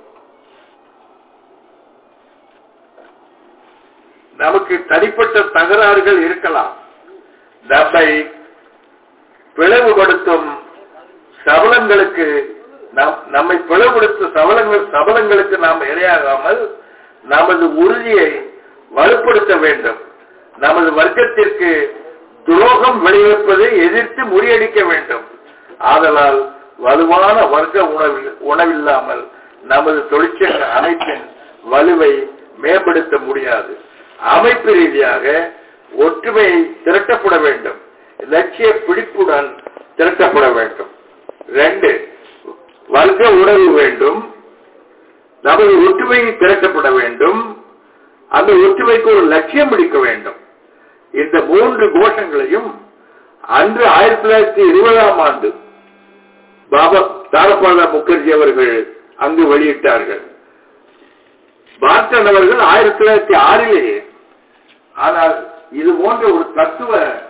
Speaker 1: நமக்கு தனிப்பட்ட தகராறுகள் இருக்கலாம் நம்மை பிளவுபடுத்தும் சபலங்களுக்கு நம் நம்மை பிளவுபடுத்தும் சபலங்கள் சபலங்களுக்கு நாம் இரையாகாமல் நமது உறுதியை வலுப்படுத்த வேண்டும் நமது வர்க்கத்திற்கு துரோகம் விளைவிப்பதை எதிர்த்து முறியடிக்க வேண்டும் ஆதலால் வலுவான வர்க்க உணவில் உணவில்லாமல் நமது தொழிற்சங்க அமைப்பின் வலுவை மேம்படுத்த முடியாது அமைப்பு ரீதியாக ஒற்றுமை திரட்டப்பட வேண்டும் லட்சிய பிடிப்புடன் திரட்டப்பட வேண்டும் ரெண்டு வர்க்க உணர்வு வேண்டும் நமது ஒற்றுமை திரட்டப்பட வேண்டும் அந்த ஒற்றுமைக்கு ஒரு லட்சியம் பிடிக்க வேண்டும் இந்த மூன்று கோஷங்களையும் அன்று ஆயிரத்தி தொள்ளாயிரத்தி இருபதாம் ஆண்டு பாபா தாரபாலா முகர்ஜி அவர்கள் அங்கு வெளியிட்டார்கள் பார்டன் அவர்கள் ஆயிரத்தி தொள்ளாயிரத்தி ஆறிலேயே ஆனால் இது போன்ற ஒரு தத்துவ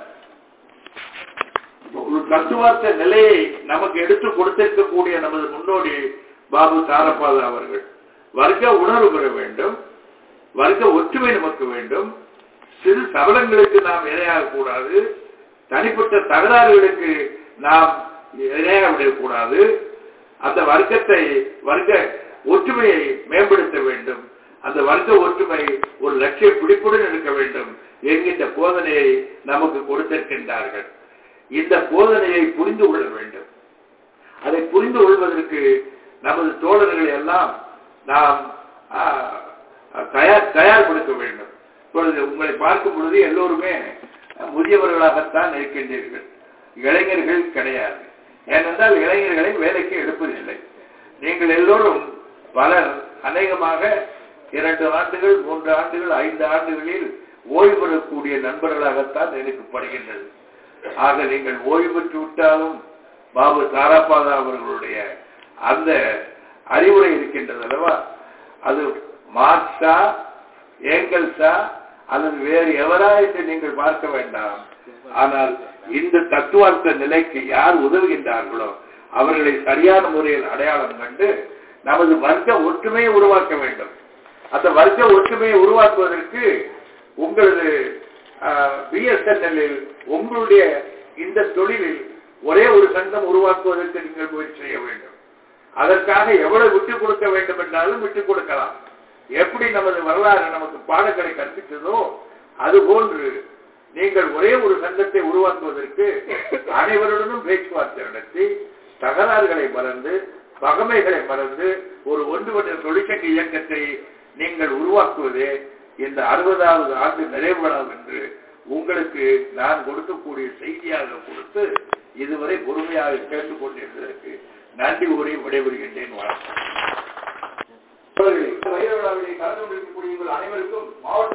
Speaker 1: ஒரு தத்துவார்த்த நிலையை நமக்கு எடுத்து கொடுத்திருக்கக்கூடிய நமது முன்னோடி பாபு தாரபாலா அவர்கள் வர்க்க உணர்வு பெற வேண்டும் வர்க்க ஒற்றுமை நமக்கு வேண்டும் சிறு சபலங்களுக்கு நாம் இரையாக கூடாது தனிப்பட்ட தகராறுகளுக்கு நாம் இரையாக விடக்கூடாது அந்த வர்க்கத்தை வர்க்க ஒற்றுமையை மேம்படுத்த வேண்டும் அந்த வர்க்க ஒற்றுமை ஒரு லட்சிய பிடிப்புடன் இருக்க வேண்டும் என்கின்ற போதனையை நமக்கு கொடுத்திருக்கின்றார்கள் இந்த போதனையை புரிந்து கொள்ள வேண்டும் அதை புரிந்து கொள்வதற்கு நமது தோழர்களை எல்லாம் நாம் ஆ, தயார் தயார்படுத்த வேண்டும் இப்பொழுது உங்களை பார்க்கும் பொழுது எல்லோருமே முதியவர்களாகத்தான் இருக்கின்றீர்கள் இளைஞர்கள் கிடையாது ஏனென்றால் இளைஞர்களை வேலைக்கு எடுப்பதில்லை நீங்கள் எல்லோரும் பலர் அநேகமாக இரண்டு ஆண்டுகள் மூன்று ஆண்டுகள் ஐந்து ஆண்டுகளில் ஓய்வு பெறக்கூடிய நண்பர்களாகத்தான் எனக்கு படுகின்றது ஆக நீங்கள் ஓய்வு பெற்று விட்டாலும் பாபு தாராபாதா அவர்களுடைய அந்த அறிவுரை இருக்கின்றது அல்லவா அது மார்க்ஸா ஏங்கல்ஸா அல்லது வேறு எவரா என்று நீங்கள் பார்க்க வேண்டாம் ஆனால் இந்த தத்துவார்த்த நிலைக்கு யார் உதவுகின்றார்களோ அவர்களை சரியான முறையில் அடையாளம் கண்டு நமது வர்க்க ஒற்றுமையை உருவாக்க வேண்டும் அந்த வர்க்க ஒற்றுமையை உருவாக்குவதற்கு உங்களது பிஎஸ்என்எல்லில் உங்களுடைய இந்த தொழிலில் ஒரே ஒரு சங்கம் உருவாக்குவதற்கு நீங்கள் முயற்சி செய்ய வேண்டும் அதற்காக எவ்வளவு விட்டுக் கொடுக்க வேண்டும் என்றாலும் விட்டுக் கொடுக்கலாம் எப்படி நமது வரலாறு நமக்கு பாடங்களை கற்பித்ததோ அதுபோன்று நீங்கள் ஒரே ஒரு சங்கத்தை உருவாக்குவதற்கு அனைவருடனும் பேச்சுவார்த்தை நடத்தி தகராறுகளை மறந்து பகமைகளை மறந்து ஒரு ஒன்றுபட்ட தொழிற்சங்க இயக்கத்தை நீங்கள் உருவாக்குவதே இந்த அறுபதாவது ஆண்டு நிறைவுவிழாம் என்று உங்களுக்கு நான் கொடுக்கக்கூடிய செய்தியாக கொடுத்து இதுவரை பொறுமையாக கேட்டுக்கொண்டிருந்ததற்கு நன்றி கூறி விடைபெறுகின்றேன் வணக்கம் கலந்து கொண்டிருக்கக்கூடிய உங்கள் அனைவருக்கும் மாவட்ட